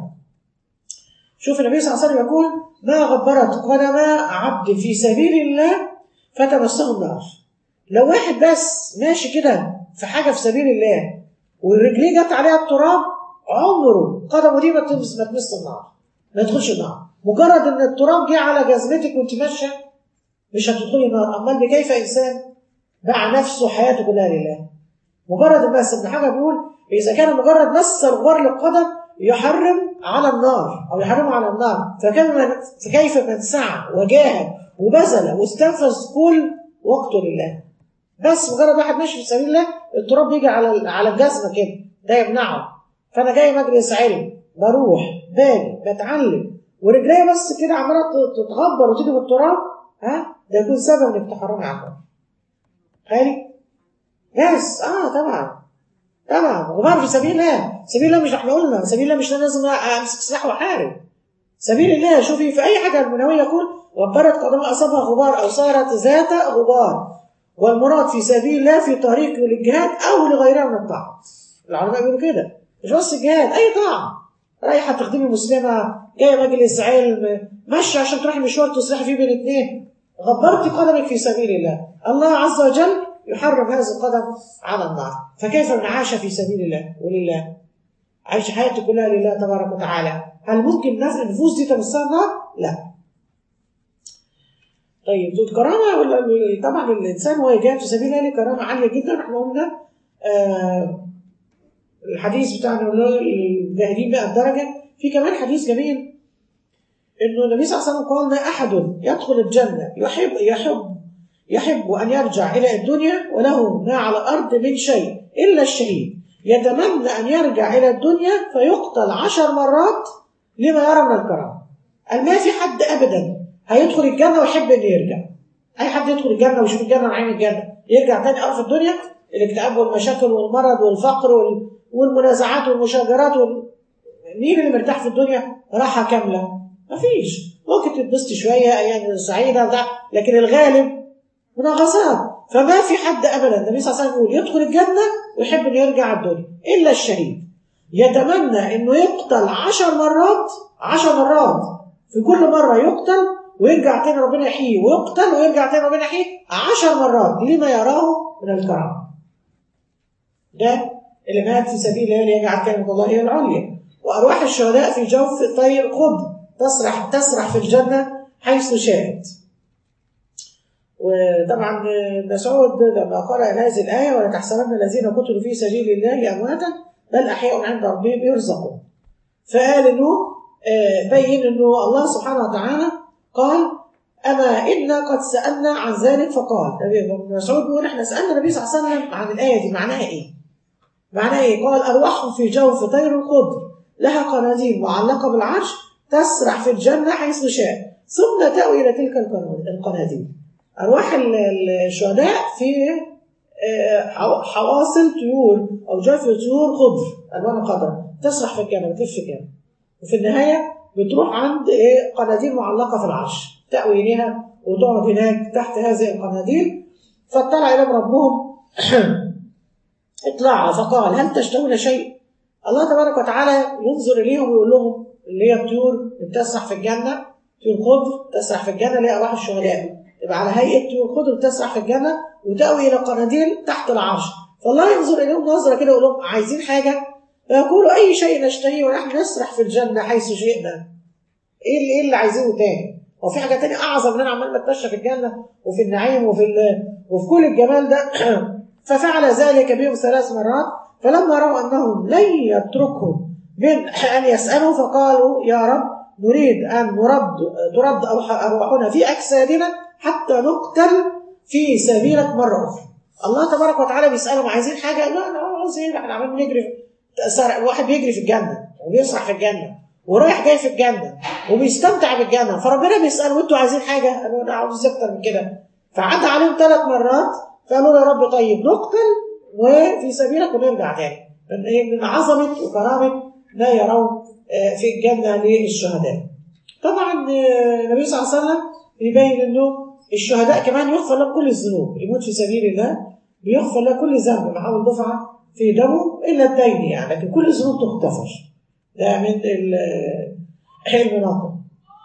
شوف النبي صلى الله عليه وسلم يقول ما غبرت قدم عبد في سبيل الله فتمسه النار لو واحد بس ماشي كده في حاجة في سبيل الله ورجليه جت عليها التراب عمره قدمه دي ما تمس ما تمس النار ما يدخلش النار مجرد ان التراب جه على جزمتك وانت ماشيه مش هتدخلي النار امال بكيف انسان باع نفسه حياته كلها لله مجرد بس ابن حجر بيقول اذا كان مجرد مس الغبار للقدم يحرم على النار او يحرمه على النار فكيف من فكيف من سعى وجاهد وبذل واستنفذ كل وقته لله بس مجرد واحد ماشي في سبيل الله التراب بيجي على على الجزمه كده ده يمنعه فانا جاي مجلس علم بروح باجي بتعلم ورجليا بس كده عماله تتغبر وتيجي بالتراب ها ده يكون سبب انك تحرمي على النار خالي بس اه طبعا طبعا غبار في سبيل الله سبيل الله مش احنا قلنا سبيل الله مش لازم امسك سلاح واحارب سبيل الله شوفي في اي حاجه المنوي يقول غبرت قدم اصابها غبار او صارت ذات غبار والمراد في سبيل الله في طريق للجهاد او لغيرها من الطاعات العلماء بيقولوا كده مش بس الجهاد اي طاعه رايحه تخدمي مسلمه جايه مجلس علم ماشيه عشان تروحي مشوار تصلحي فيه بين اثنين غبرتي قدمك في سبيل الله الله عز وجل يحرم هذا القدم على النار فكيف من عاش في سبيل الله ولله عايش حياته كلها لله تبارك وتعالى هل ممكن النفوس دي تمسها النار؟ لا طيب دول كرامة ولا طبعا الإنسان وهو يجاهد في سبيل الله كرامة عالية جدا احنا قلنا آه الحديث بتاعنا المجاهدين بقى الدرجة في كمان حديث جميل انه النبي صلى الله عليه وسلم قال ما احد يدخل الجنه يحب يحب يحب ان يرجع الى الدنيا وله ما على الارض من شيء الا الشهيد يتمنى ان يرجع الى الدنيا فيقتل عشر مرات لما يرى من الكرامه قال ما في حد ابدا هيدخل الجنه ويحب انه يرجع اي حد يدخل الجنه ويشوف الجنه وعين الجنه يرجع تاني ارض الدنيا الاكتئاب والمشاكل والمرض والفقر والمنازعات والمشاجرات وال... مين اللي مرتاح في الدنيا راحه كامله مفيش ممكن تتبسط شويه ايام سعيده بتاع لكن الغالب مناغصات فما في حد ابدا النبي صلى الله عليه وسلم يقول يدخل الجنه ويحب انه يرجع الدنيا الا الشهيد يتمنى انه يقتل عشر مرات عشر مرات في كل مره يقتل ويرجع تاني ربنا يحييه ويقتل ويرجع تاني ربنا يحييه عشر مرات لما يراه من الكرامه ده اللي مات في سبيل الله ليجعل كلمه الله هي العليا وارواح الشهداء في جوف طير خضر تسرح تسرح في الجنة حيث شاءت وطبعا مسعود لما قرأ هذه الآية ولا تحسبن الذين قتلوا في سبيل الله أمواتا بل أحياء عند ربهم يرزقون فقال إنه بين إنه الله سبحانه وتعالى قال أما إنا قد سألنا عن ذلك فقال ابن مسعود بيقول إحنا سألنا النبي صلى الله عليه وسلم عن الآية دي معناها إيه؟ معناها إيه؟ قال أرواحهم في جوف طير خضر لها قناديل معلقة بالعرش تسرح في الجنة حيث شاء ثم تأوي إلى تلك القناديل أرواح الشهداء في حواصل طيور أو جوف طيور خضر ألوان خضراء تسرح في الجنة بتلف كده وفي النهاية بتروح عند ايه قناديل معلقه في العرش تأوي اليها وتقعد هناك تحت هذه القناديل فاطلع اليهم ربهم اطلعوا فقال هل تشتهون شيء؟ الله تبارك وتعالى ينظر اليهم ويقول لهم اللي هي الطيور اللي بتسرح في الجنه طيور خضر تسرح في الجنه اللي هي ارواح الشهداء تبقى على هيئه طيور خضر بتسرح في الجنه وتأوي الى قناديل تحت العرش فالله ينظر اليهم نظره كده ويقول لهم عايزين حاجه فيقولوا اي شيء نشتهيه ونحن نسرح في الجنه حيث شئنا ايه اللي ايه اللي عايزينه تاني؟ هو في حاجه تانية اعظم من انا عمال بتمشى في الجنه وفي النعيم وفي وفي كل الجمال ده ففعل ذلك بهم ثلاث مرات فلما راوا انهم لن يتركهم من ان يسالوا فقالوا يا رب نريد ان نرد ترد ارواحنا في اجسادنا حتى نقتل في سبيلك مره اخرى. الله تبارك وتعالى بيسالهم عايزين حاجه؟ لا انا عاوز ايه؟ احنا عمالين نجري واحد بيجري في الجنه وبيسرح في الجنه ورايح جاي في الجنه وبيستمتع بالجنه فربنا بيسال وانتوا عايزين حاجه؟ قالوا انا عاوز اكتر من كده فعدى عليهم ثلاث مرات فقالوا يا رب طيب نقتل وفي سبيلك ونرجع تاني من عظمه وكرامه ما يرون في الجنه للشهداء. طبعا النبي صلى الله عليه وسلم بيبين انه الشهداء كمان يغفر لهم كل الذنوب، يموت في سبيل الله بيغفر له كل ذنب مع اول دفعه في دمه الا الدين يعني لكن كل الذنوب تغتفر. ده من المناطق.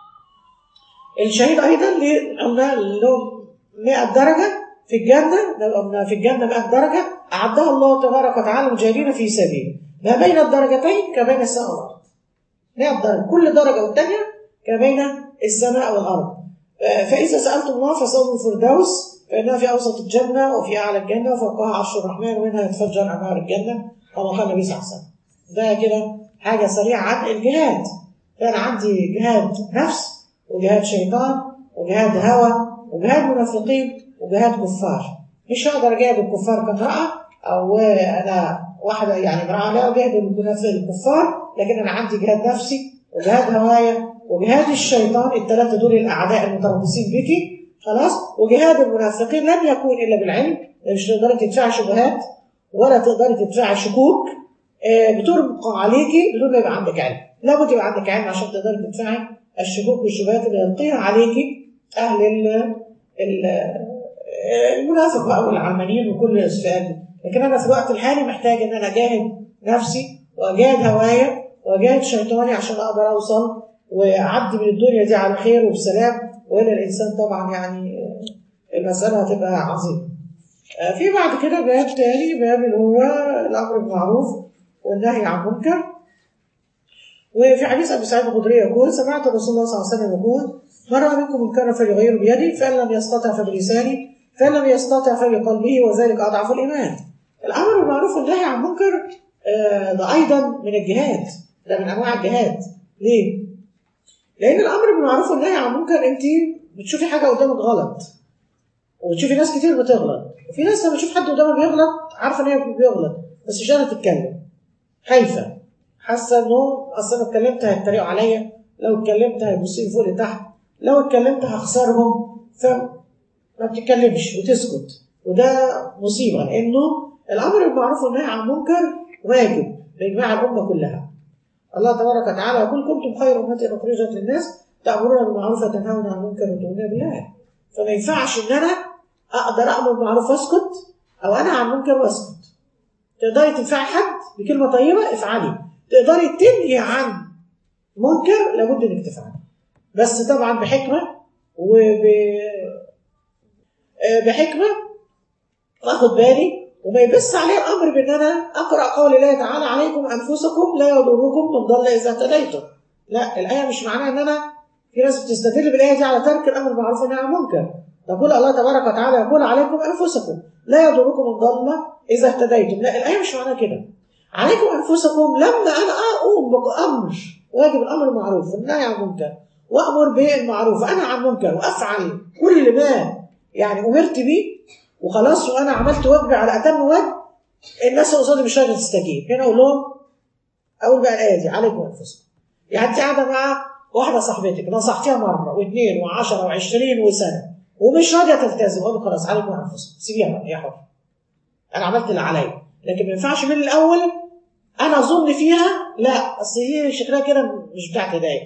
الشهيد ايضا قلنا له 100 درجه في الجنه لو قلنا في الجنه 100 درجه اعدها الله تبارك وتعالى المجاهدين في سبيله. ما بين الدرجتين كبين السماء والارض. 100 درجه كل درجه والثانيه كبين السماء والارض. فاذا سالتم الله فسالوا الفردوس فانها في اوسط الجنه وفي اعلى الجنه وفوقها عرش الرحمن ومنها يتفجر انهار الجنه كما قال النبي صلى الله عليه وسلم. ده كده حاجه سريعه عن الجهاد. فانا عندي جهاد نفس وجهاد شيطان وجهاد هوى وجهاد منافقين وجهاد كفار. مش هقدر اجاهد الكفار كامراه او انا واحده يعني امراه لا اجاهد الكفار لكن انا عندي جهاد نفسي وجهاد هوايا وجهاد الشيطان الثلاثه دول الاعداء المتربصين بك خلاص وجهاد المنافقين لن يكون الا بالعلم مش تقدري تدفعي شبهات ولا تقدري تدفعي شكوك بتربق عليكي بدون ما يبقى عندك علم لابد يبقى عندك علم عشان تقدري تدفعي الشكوك والشبهات اللي يلقيها عليكي اهل ال المنافق بقى والعلمانيين وكل الاسفاد لكن انا في الوقت الحالي محتاج ان انا اجاهد نفسي واجاهد هوايا واجاهد شيطاني عشان اقدر اوصل واعدي من الدنيا دي على خير وبسلام وهنا الانسان طبعا يعني المساله هتبقى عظيمه. في بعد كده باب تاني باب اللي هو الامر بالمعروف والنهي عن المنكر. وفي حديث ابي سعيد الخدري يقول سمعت رسول الله صلى الله عليه وسلم يقول من راى منكم منكرا فليغيره بيده فان لم يستطع فبلسانه فان لم يستطع فبقلبه وذلك اضعف الايمان. الامر بالمعروف والنهي عن المنكر ده ايضا من الجهاد ده من انواع الجهاد ليه؟ لان الامر بالمعروف والنهي عن المنكر انت بتشوفي حاجه قدامك غلط وتشوفي ناس كتير بتغلط وفي ناس لما تشوف حد قدامها بيغلط عارفه ان هي بيغلط بس مش قادره تتكلم خايفه حاسه انه اصل انا اتكلمت هيتريقوا عليا لو اتكلمت هيبصوا لي فوق لتحت لو اتكلمت هخسرهم فما بتتكلمش وتسكت وده مصيبه لانه الامر بالمعروف والنهي عن المنكر واجب باجماع الامه كلها الله تبارك وتعالى يقول كنتم خير امه اخرجت للناس تامرون بالمعروف وتنهون عن المنكر وتؤمنون بالله فما ينفعش ان انا اقدر امر بالمعروف واسكت او انهى عن المنكر واسكت تقدري تنفعي حد بكلمه طيبه افعلي تقدري تنهي عن منكر لابد انك تفعلي بس طبعا بحكمه وب بحكمه واخد بالي وما يبث عليه الامر بان انا اقرا قول الله تعالى عليكم انفسكم لا يضركم من ضل اذا اهتديتم. لا الايه مش معناها ان انا في ناس بتستدل بالايه دي على ترك الامر بالمعروف والنهي عن المنكر. تقول الله تبارك وتعالى يقول عليكم انفسكم لا يضركم من ضل اذا اهتديتم. لا الايه مش معناها كده. عليكم انفسكم لما انا اقوم بامر واجب الامر بالمعروف والنهي عن المنكر وامر بالمعروف وانا عن المنكر وافعل كل ما يعني امرت به وخلاص وانا عملت واجبي على اتم وجه الناس اللي قصادي مش قادره تستجيب هنا اقول لهم اقول بقى الايه دي عليكم انفسكم يعني انت قاعده مع واحده صاحبتك نصحتيها مره واثنين وعشرة وعشرين وسنه ومش راضيه تلتزم اقول خلاص عليكم انفسكم سيبيها بقى هي حره انا عملت اللي عليا لكن ما ينفعش من الاول انا اظن فيها لا اصل هي شكلها كده مش بتاعت هدايه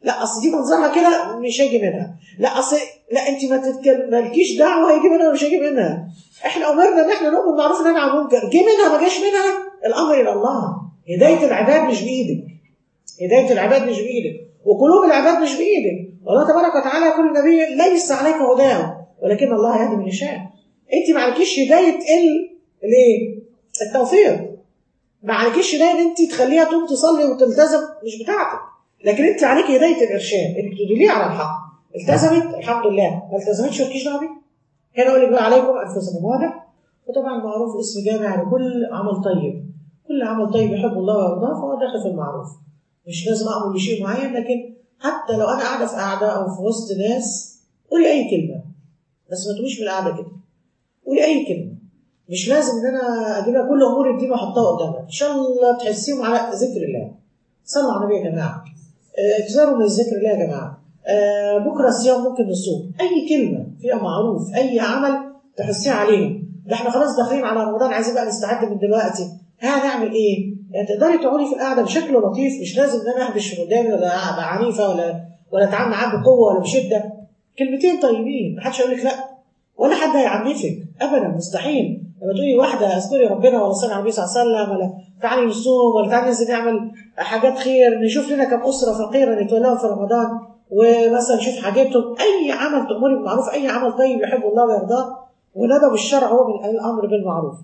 لا اصل دي منظرها كده مش هيجي منها لا اصل لا انت ما تتكلم مالكيش دعوه هيجي منها ولا مش هيجي منها احنا امرنا ان احنا نؤمن بالمعروف وننهى عن المنكر جه منها ما جاش منها الامر الى الله هدايه العباد مش بايدك هدايه العباد مش بايدك وقلوب العباد مش بايدك والله تبارك وتعالى يقول النبي ليس عليك هداهم ولكن الله يهدي من يشاء انت ما عليكيش هدايه ال الايه التوفيق ما عليكيش هدايه ان انت تخليها تقوم تصلي وتلتزم مش بتاعتك لكن انت عليك هدايه الارشاد انك تدليه على الحق التزمت الحمد لله ما التزمتش مالكيش دعوه بيه هنا اقول لك بقى عليكم انفسكم واضح وطبعا معروف اسم جامع لكل عمل طيب كل عمل طيب يحب الله ويرضاه فهو داخل في المعروف مش لازم اعمل بشيء معين لكن حتى لو انا قاعده في قاعده او في وسط ناس قولي اي كلمه بس ما تقوليش من القعده كده قولي اي كلمه مش لازم ان انا اجيبها كل امور الدين واحطها قدامك ان شاء الله تحسيهم على ذكر الله صلوا على النبي يا جماعه آه، اكثروا من ذكر الله يا جماعه آه، بكره الصيام ممكن نصوم اي كلمه فيها معروف اي عمل تحسيه عليهم ده احنا خلاص داخلين على رمضان عايزين بقى نستعد من دلوقتي هنعمل ايه؟ يعني تقدري تقعدي في القعده بشكل لطيف مش لازم ان انا اهبش من قدامي ولا ابقى عنيفه ولا ولا اتعامل معاه بقوه ولا بشده كلمتين طيبين محدش هيقول لك لا ولا حد هيعنفك ابدا مستحيل لما تقولي واحده اذكري ربنا ولا صلي على النبي صلى الله عليه وسلم ولا تعالي نصوم ولا تعالي ننزل نعمل حاجات خير نشوف لنا كم اسره فقيره نتولاهم في رمضان ومثلا نشوف حاجاتهم اي عمل تامري بالمعروف اي عمل طيب يحب الله ويرضاه وندب الشرع هو من الامر بالمعروف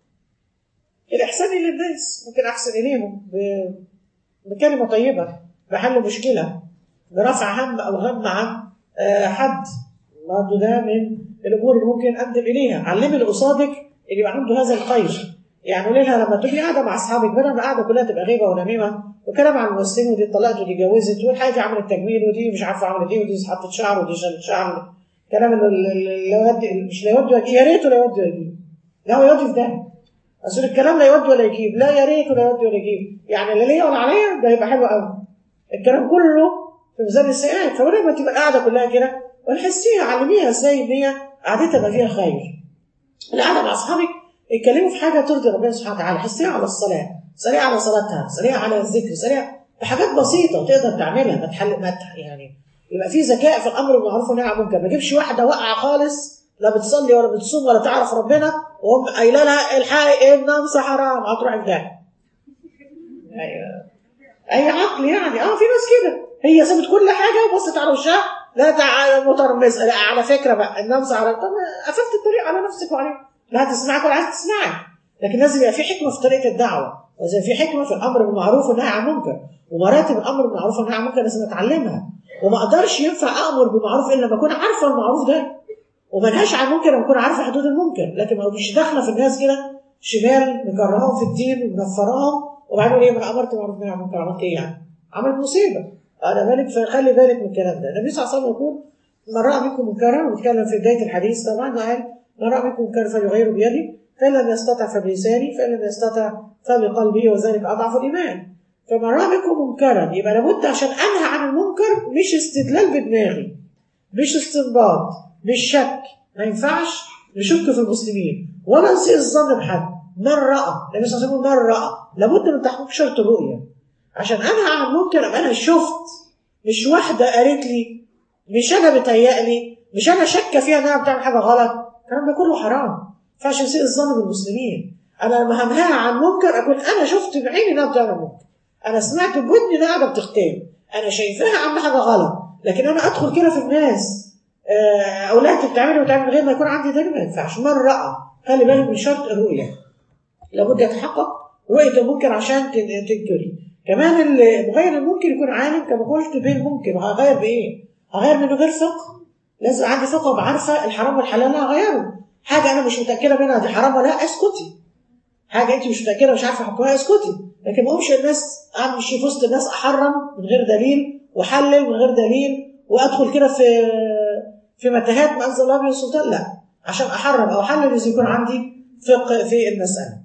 الإحسان للناس ممكن أحسن إليهم ب- بكلمة طيبة بحل مشكلة برفع هم أو غم عن آه، حد برضه ده من الأمور اللي ممكن أقدم إليها علمي اللي قصادك اللي يبقى عنده هذا الخير يعني قولي لها لما تبقي قاعدة مع أصحابك بدل ما القعدة كلها تبقى غيبة ونميمة وكلام عن الممثلين ودي اتطلقت ودي اتجوزت والحاجة دي عملت تجميل ودي مش عارفة عملت إيه ودي حطت شعر ودي شالت شعر كلام اللي اللي لا يودي مش لا يودي ولا- يا ريته لا يودي ولا يجيب لا هو يودي في ده اصل الكلام لا يودي ولا يجيب لا يا ريت ولا يودي ولا يجيب يعني لا ليا ولا عليا ده يبقى حلو قوي الكلام كله في ميزان السيئات فبدل ما تبقى القعده كلها كده ونحسيها علميها ازاي ان هي قعدتها بقى فيها خير القعده مع اصحابك اتكلموا في حاجه ترضي ربنا سبحانه وتعالى حسيها على الصلاه سريع على صلاتها سريع على الذكر سريع بحاجات بسيطه تقدر تعملها ما تحل ما تح- يعني يبقى في ذكاء في الامر بالمعروف والنهي عن المنكر ما تجيبش واحده واقعه خالص لا بتصلي ولا بتصوم ولا تعرف ربنا وهم قايله لها الحقي النمس حرام هتروحي في داهيه ايوه اي عقل يعني اه في ناس كده هي سابت كل حاجه وبصت على وشها لا تعالى مترمسه لا على فكره بقى النمس حرام طب قفلت الطريق على نفسك وعليك لا هتسمعك ولا عايز تسمعك لكن لازم يبقى في حكمه في طريقه الدعوه لازم في حكمه في الامر بالمعروف والنهي عن المنكر ومراتب الامر بالمعروف والنهي عن المنكر لازم اتعلمها وما اقدرش ينفع امر بالمعروف الا لما اكون عارفه المعروف ده ومنهاش عن المنكر لما اكون عارفه حدود المنكر لكن ما مش داخله في الناس كده شمال مكرههم في الدين ومنفراهم وبعدين ايه ما انا امرت بالمعروف والنهي عن المنكر عملت ايه يعني؟ عملت مصيبه انا بالك فخلي بالك من الكلام ده النبي صلى الله عليه وسلم يقول من راى منكم منكرا واتكلم في بدايه الحديث طبعا قال من راى منكم منكرا فليغيره بيده فان لم يستطع فبلسانه فان لم يستطع فبقلبه وذلك اضعف الايمان فمن راى منكم منكرا يبقى لابد عشان انهى عن المنكر مش استدلال بدماغي مش استنباط مش شك ما ينفعش نشك في المسلمين ولا نسيء الظن بحد من راى النبي صلى الله عليه وسلم من راى لابد من تحقيق شرط الرؤيه عشان انهى عن المنكر ابقى انا شفت مش واحده قالت لي مش انا بتهيألي مش انا شاكه فيها انها بتعمل حاجه غلط الكلام ده كله حرام ما ينفعش نسيء الظن بالمسلمين انا لما همها عن منكر اكون انا شفت بعيني انها بتعمل منكر انا سمعت بودني انها قاعده بتختم انا شايفاها عامله حاجه غلط لكن انا ادخل كده في الناس آه، او لا انت بتعملي وتعمل غير ما يكون عندي دليل ما ينفعش من راى خلي بالك من شرط الرؤيه لابد يتحقق رؤيه المنكر عشان تن- تنكري كمان اللي مغير الممكن يكون عالم كما قلت بين ممكن وهغير بايه؟ هغير من غير فقه لازم عندي فقه ابقى عارفه الحرام والحلال لا هغيره حاجه انا مش متاكده منها دي حرام ولا لا اسكتي حاجه انت مش متاكده مش عارفه حكمها اسكتي لكن ما اقومش الناس امشي في وسط الناس احرم من غير دليل واحلل من غير دليل وادخل كده في في متاهات ما انزل الله به السلطان لا عشان احرم او احلل لازم يكون عندي فقه في المساله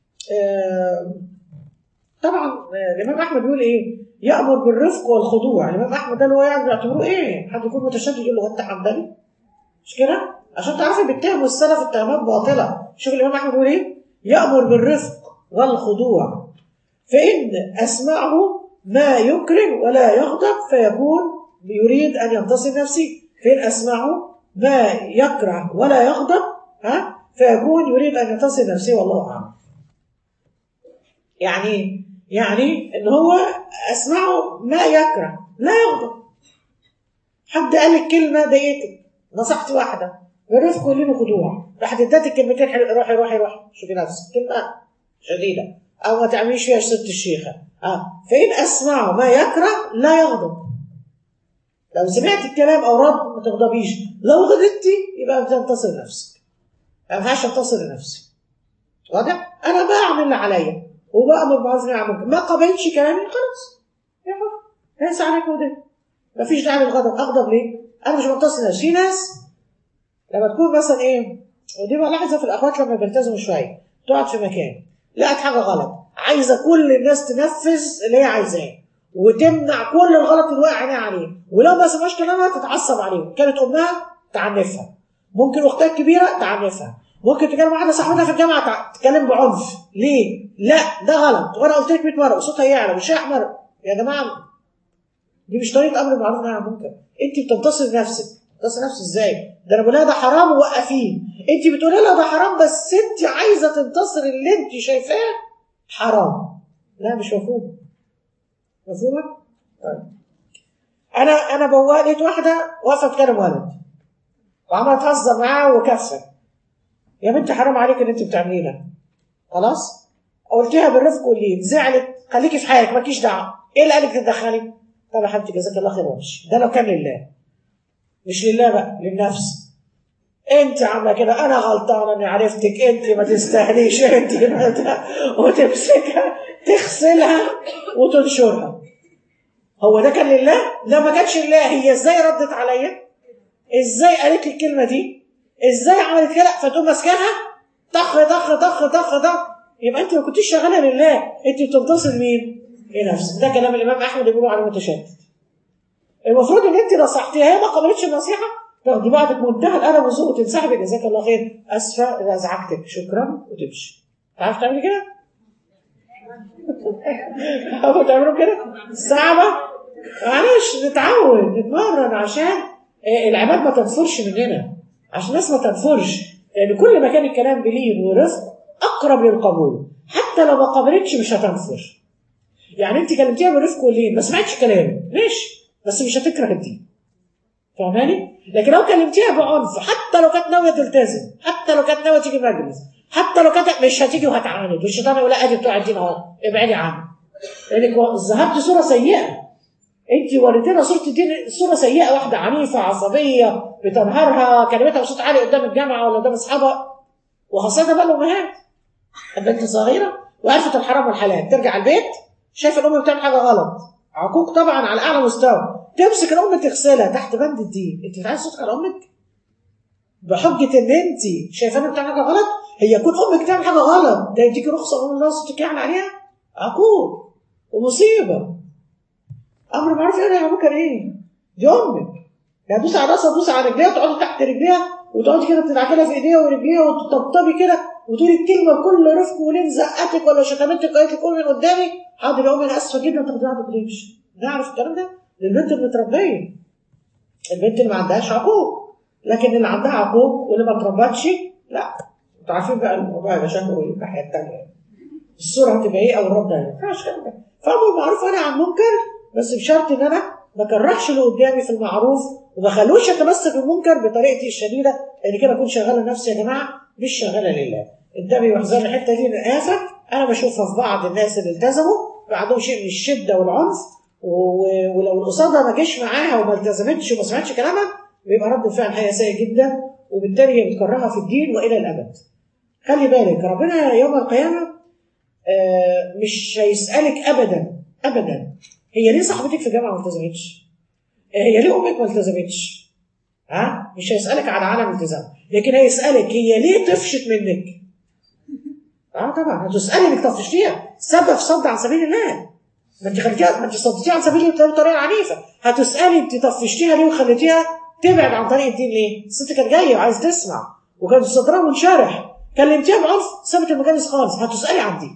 آه، طبعا آه، الامام احمد بيقول ايه يامر بالرفق والخضوع الامام احمد ده اللي هو يعني بيعتبروه ايه حد يكون متشدد يقول له انت حمداني مش كده عشان تعرفي بيتهموا السلف اتهامات باطله شوف الامام احمد بيقول ايه يامر بالرفق والخضوع فان اسمعه ما يكره ولا يغضب فيكون يريد ان ينتصر نفسه فان اسمعه ما يكره ولا يغضب ها فيكون يريد ان ينتصر نفسه والله اعلم يعني يعني ان هو اسمعه ما يكره لا يغضب حد قال لك كلمه ضايقتك نصحت واحده برفق ولين وخضوع راحت ادتك كلمتين حلو روحي روحي روحي شوفي نفسك كلمه شديده او ما تعمليش فيها ست الشيخه اه فان اسمعه ما يكره لا يغضب لو سمعت الكلام او رد ما تغضبيش لو غضبتي يبقى بتنتصر نفسك ما ينفعش انتصر لنفسي واضح؟ انا بعمل اللي عليا وبامر بالمعروف والنهي عن المنكر ما قبلتش كلامي خلاص يا حر ليس عليك ودين مفيش داعي للغضب اغضب ليه؟ انا مش منتصر نفسي في ناس لما تكون مثلا ايه ودي بلاحظها في الاخوات لما بيلتزموا شويه تقعد في مكان لقت حاجه غلط عايزه كل الناس تنفذ اللي هي عايزاه وتمنع كل الغلط اللي واقع عينيها عليه ولو ما سمعش كلامها تتعصب عليه كانت امها تعنفها ممكن اختها الكبيره تعنفها ممكن تكلم واحده صاحبتها في الجامعه تع- تتكلم بعنف ليه؟ لا ده غلط وانا قلت لك 100 مره وصوتها يعلى مش احمر يا جماعه دي مش طريقه امر بالمعروف والنهي عن المنكر انت بتنتصر نفسك بتنتصر نفسك ازاي؟ ده انا بقول لها ده حرام ووقفيه انت بتقولي لها ده حرام بس انت عايزه تنتصر اللي انت شايفاه حرام لا مش مفهوم مفهومه؟ طيب انا انا بوا- لقيت واحده واقفه تكلم ولد وعماله تهزر معاه وكفه يا بنتي حرام عليك اللي انت بتعمليه ده خلاص قلتيها بالرفق واللين زعلت خليكي في حالك مالكيش دعوه ايه اللي قالك تتدخلي طب يا حبيبتي جزاك الله خير وامشي ده لو كان لله مش لله بقى للنفس انت عامله كده انا غلطانه اني عرفتك انت ما تستاهليش انت ما ت- وتمسكها تغسلها وتنشرها هو ده كان لله؟ لا ما كانش لله هي ازاي ردت عليا؟ ازاي قالت لي الكلمه دي؟ ازاي عملت كده؟ فتقوم ماسكاها طخ طخ طخ طخ طخ يبقى انت ما كنتيش شغاله لله انت بتنتصر مين؟ لنفسك ده كلام الامام احمد اللي بيقولوا عليه متشدد المفروض ان انت نصحتيها هي ما قبلتش النصيحه تاخدي بعضك منتهى الادب والذوق وتنسحبي جزاك الله خير اسفه اذا ازعجتك شكرا وتمشي تعرف تعملي كده؟ تعرفوا تعملوا كده؟ صعبه؟ معلش نتعود نتمرن عشان آه، العباد ما تنفرش مننا عشان الناس ما تنفرش لان كل ما كان الكلام بلين ورفق اقرب للقبول حتى لو ما قبلتش مش هتنفر يعني انت كلمتيها برفق ولين ما سمعتش كلامي ماشي بس مش هتكره الدين فاهماني؟ لكن لو كلمتيها بعنف حتى لو كانت ناويه تلتزم حتى لو كانت ناويه تيجي مجلس حتى لو كانت مش هتيجي وهتعاند والشيطان يقول لا ادي بتوع الدين اهو ابعدي عنه لانك ذهبت صوره سيئه انت وريتينا صوره الدين صوره سيئه واحده عنيفه عصبيه بتنهارها كلمتها بصوت عالي قدام الجامعه ولا قدام اصحابها وخاصه بقى الامهات البنت صغيره وعرفت الحرام والحلال ترجع البيت شايفه الام بتعمل حاجه غلط عقوق طبعا على اعلى مستوى تمسك الام تغسلها تحت بند الدين انت بتعايز صوتك على امك بحجه ان انت شايفه انها بتعمل حاجه غلط هي يكون امك تعمل حاجه غلط ده يديكي رخصه من الله صوتك يعني عليها عقوق ومصيبه امر معروف يعني يا منكر ايه؟ دي امك يعني تدوسي على راسها تدوسي على رجليها وتقعدي تحت رجليها وتقعدي كده بتدعكي لها في ايديها ورجليها وتطبطبي كده وتقولي الكلمه بكل رفق ولين زقتك ولا شتمتك قالت لك قومي من قدامي حاضر يا امي انا اسفه جدا تاخدي بعضك وتمشي نعرف الكلام ده للبنت المتربيه البنت اللي ما عندهاش عقوق لكن اللي عندها عقوق واللي ما اتربتش لا انتوا عارفين بقى الموضوع يبقى شكله ايه الناحيه الثانيه الصوره هتبقى ايه او الرد ما ينفعش الكلام ده فامر معروف انا عن منكر بس بشرط ان انا ما كرهش اللي قدامي في المعروف وما خلوش يتمسك بالمنكر بطريقتي الشديده لان كده اكون شغاله نفسي يا جماعه مش شغاله لله انتبهوا واحذروا الحته دي من آفة انا بشوفها في بعض الناس اللي التزموا بقى عندهم شيء من الشده والعنف و- ولو اللي قصادها ما جاش معاها وما التزمتش وما سمعتش كلامها بيبقى رد الفعل الحقيقه سيء جدا وبالتالي هي بتكرهها في الدين والى الابد. خلي بالك ربنا يوم القيامه آه، مش هيسالك ابدا ابدا هي ليه صاحبتك في الجامعه ما التزمتش؟ آه، هي ليه امك ما التزمتش؟ ها؟ مش هيسالك على عالم التزام، لكن هيسالك هي ليه طفشت منك؟ اه طبعا هتسالي انك طفشتيها سبب صد عن سبيل الله ما انت خليتيها ما انت صدتيها عن سبيل الله بطريقه عنيفه هتسالي انت طفشتيها ليه وخليتيها تبعد عن طريق الدين ليه؟ الست كانت جايه وعايز تسمع وكان صدرها منشرح كلمتيها بعنف سابت المجالس خالص هتسالي عن دي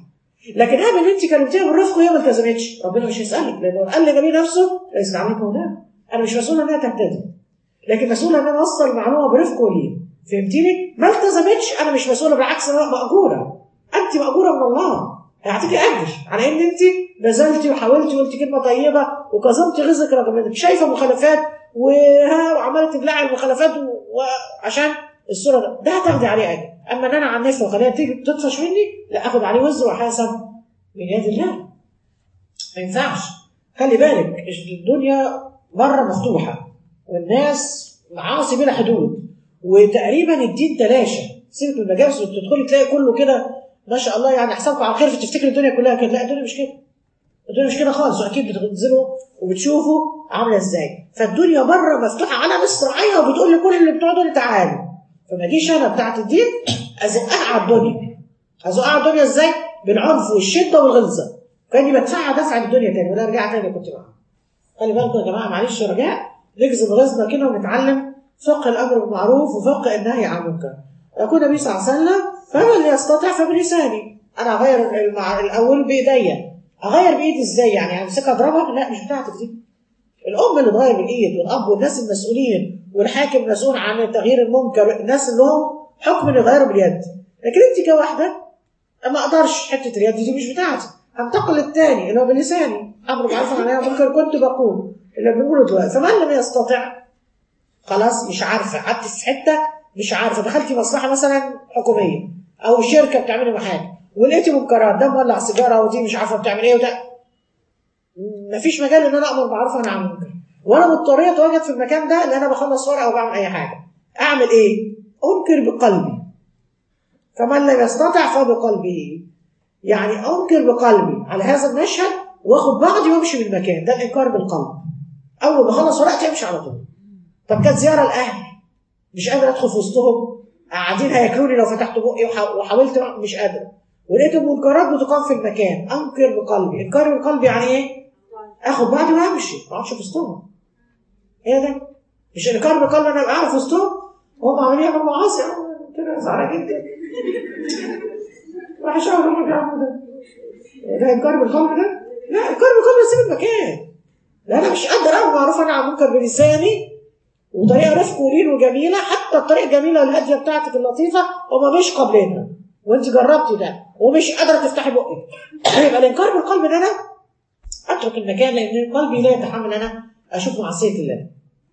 لكن هذا اللي انت كلمتيها بالرفق وهي ما التزمتش ربنا مش هيسالك لانه قال للنبي نفسه ليس عليك هدى انا مش مسؤول انها تهتدي لكن مسؤول ان انا اوصل المعلومه برفق ولين فهمتيني؟ ما التزمتش انا مش مسؤوله بالعكس انا ماجوره انت ماجوره من الله هيعطيكي اجر على ان انت بذلتي وحاولتي وقلتي كلمه طيبه وكظمتي غيظك رغم انك شايفه مخالفات وها وعماله تبلعي المخالفات وعشان الصوره ده ده هتاخدي عليه اجر اما ان انا عن نفسي واخليها تيجي تطفش مني لا اخد عليه وزر واحاسب من يد الله ما ينفعش خلي بالك الدنيا بره مفتوحه والناس معاصي بلا حدود وتقريبا الدين تلاشى سيبك من المجالس وتدخلي تلاقي كله كده ما شاء الله يعني حسابكم على خير فتفتكر الدنيا كلها كده لا الدنيا مش كده الدنيا مش كده خالص واكيد بتنزلوا وبتشوفوا عامله ازاي فالدنيا بره مفتوحه على مصراعيها وبتقول لكل اللي بتوع دول تعالوا فما اجيش انا بتاعت الدين ازقها على الدنيا ازقها على الدنيا ازاي؟ بالعنف والشده والغلظه كاني بدفعها دفع الدنيا تاني ولا ارجع تاني كنت معاها خلي بالكم يا جماعه معلش رجاء نجزم غزنا كده ونتعلم فقه الامر بالمعروف وفقه النهي عن المنكر يقول النبي صلى الله عليه وسلم فمن يستطع فبلساني انا اغير المع... الاول بايديا اغير بايدي ازاي يعني امسكها اضربها لا مش بتاعتك دي الام اللي تغير بالايد والاب والناس المسؤولين والحاكم المسؤول عن تغيير المنكر الناس اللي هم حكم ان يغيروا باليد لكن انت كواحده ما اقدرش حته اليد دي مش بتاعتي هنتقل للثاني اللي هو بلساني امر معروف عن منكر كنت بقول اللي بنقوله دلوقتي فمن لم يستطع خلاص مش عارفه قعدت في حته مش عارفه دخلتي مصلحه مثلا حكوميه او شركه بتعملي محل ولقيتي منكرات ده مولع سيجاره ودي مش عارفه بتعمل ايه وده مفيش مجال ان انا امر معروف وانا عن منكر وانا مضطريه اتواجد في المكان ده اللي انا بخلص ورقه وبعمل اي حاجه اعمل ايه؟ انكر بقلبي فمن لم يستطع فبقلبه يعني انكر بقلبي على هذا المشهد واخد بعضي وامشي من المكان ده الانكار بالقلب اول ما اخلص ورقتي امشي على طول طب كانت زياره الاهل مش قادر ادخل في وسطهم قاعدين هياكلوني لو فتحت بقي وحاولت مش قادر ولقيت المنكرات بتقام في المكان انكر بقلبي انكار بقلبي يعني ايه؟ اخد بعضي وامشي ما اقعدش في وسطهم ايه ده؟ مش انكار بقلبي انا ابقى قاعد في وسطهم وهم عاملين يعملوا معاصي كده زعلان جدا راح اشاور لهم يا عم ده ده انكار بالقلب ده؟ لا انكار بالقلب سيب المكان لا انا مش قادر اعمل معروف انا عن منكر بلساني وطريقه رفق ولين وجميله حتى الطريقه الجميله الهاديه بتاعتك اللطيفه هما مش قابلينها وانت جربتي ده ومش قادره تفتحي بقك يبقى الانكار بالقلب ده انا اترك المكان لان قلبي لا يتحمل انا اشوف معصيه الله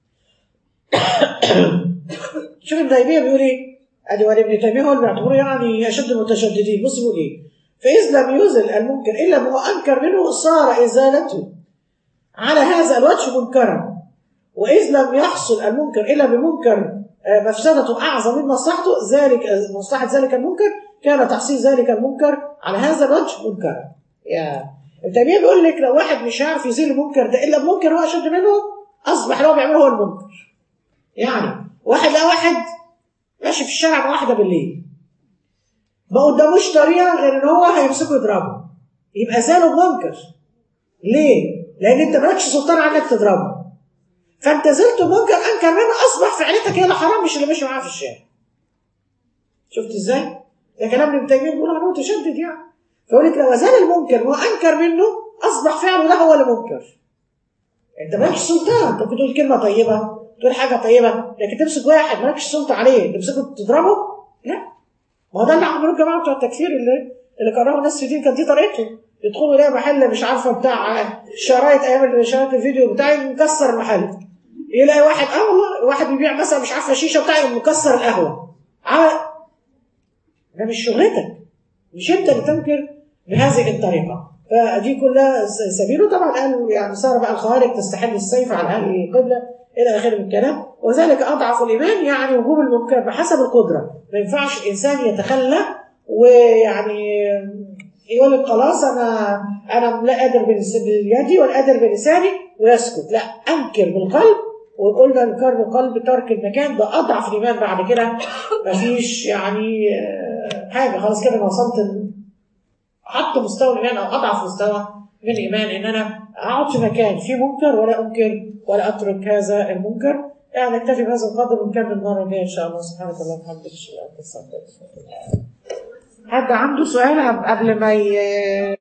شوف ابن تيميه بيقول ايه؟ ادي ولا ابن تيميه هو اللي بيعتبره يعني اشد المتشددين بص بيقول ايه؟ فاذ لم يزل المنكر الا ما هو انكر منه صار ازالته على هذا الوجه منكرا واذ لم يحصل المنكر الا بمنكر مفسدته اعظم من مصلحته ذلك مصلحه ذلك المنكر كان تحصيل ذلك المنكر على هذا الوجه منكرا يا ابن تيميه بيقول لك لو واحد مش عارف يزيل المنكر ده الا بمنكر هو اشد منه اصبح اللي هو بيعمله هو المنكر يعني واحد لا واحد ماشي في الشارع مع واحده بالليل ما قداموش طريقه غير ان هو هيمسكه يضربه يبقى زاله منكر ليه؟ لان انت مالكش سلطان عنك تضربه فانت زلت منكر انكر منه اصبح فعلتك هي اللي حرام مش اللي ماشي معاه في الشارع شفت ازاي؟ ده كلام ابن تيميه بيقول عنه متشدد يعني فيقول لك لو زال المنكر وانكر منه اصبح فعله ده هو اللي منكر انت مالكش سلطان انت بتقول كلمه طيبه تقول حاجه طيبه لكن تمسك واحد مالكش سلطه عليه تمسكه تضربه لا ما هو ده اللي عملوه الجماعه بتوع التكفير اللي اللي كرهوا الناس في الدين كانت دي طريقتهم يدخلوا يلاقي محل مش عارفه بتاع شرايط ايام شرايط الفيديو بتاعي مكسر المحل يلاقي واحد اه والله واحد بيبيع مثلا مش عارفه شيشه بتاعي مكسر القهوه عمل ده مش شغلتك مش انت اللي تنكر بهذه الطريقه فدي كلها سبيله طبعا قالوا يعني صار بقى الخوارج تستحل السيف على اهل القبله الى اخره من الكلام وذلك اضعف الايمان يعني وجوب المنكر بحسب القدره ما ينفعش الانسان يتخلى ويعني يقول لك خلاص انا انا لا قادر بيدي ولا قادر بلساني ويسكت لا انكر بالقلب وقلنا انكار بالقلب ترك المكان ده اضعف الايمان بعد كده مفيش يعني حاجه خلاص كده انا وصلت حتى مستوى الايمان او اضعف مستوى من الايمان ان انا اقعد في مكان فيه منكر ولا انكر ولا اترك هذا المنكر يعني نكتفي بهذا القدر ونكمل المره الجايه ان شاء الله سبحانك اللهم وبحمدك اشهد ان لا اله الا انت استغفرك حد عنده سؤال قبل ما ي...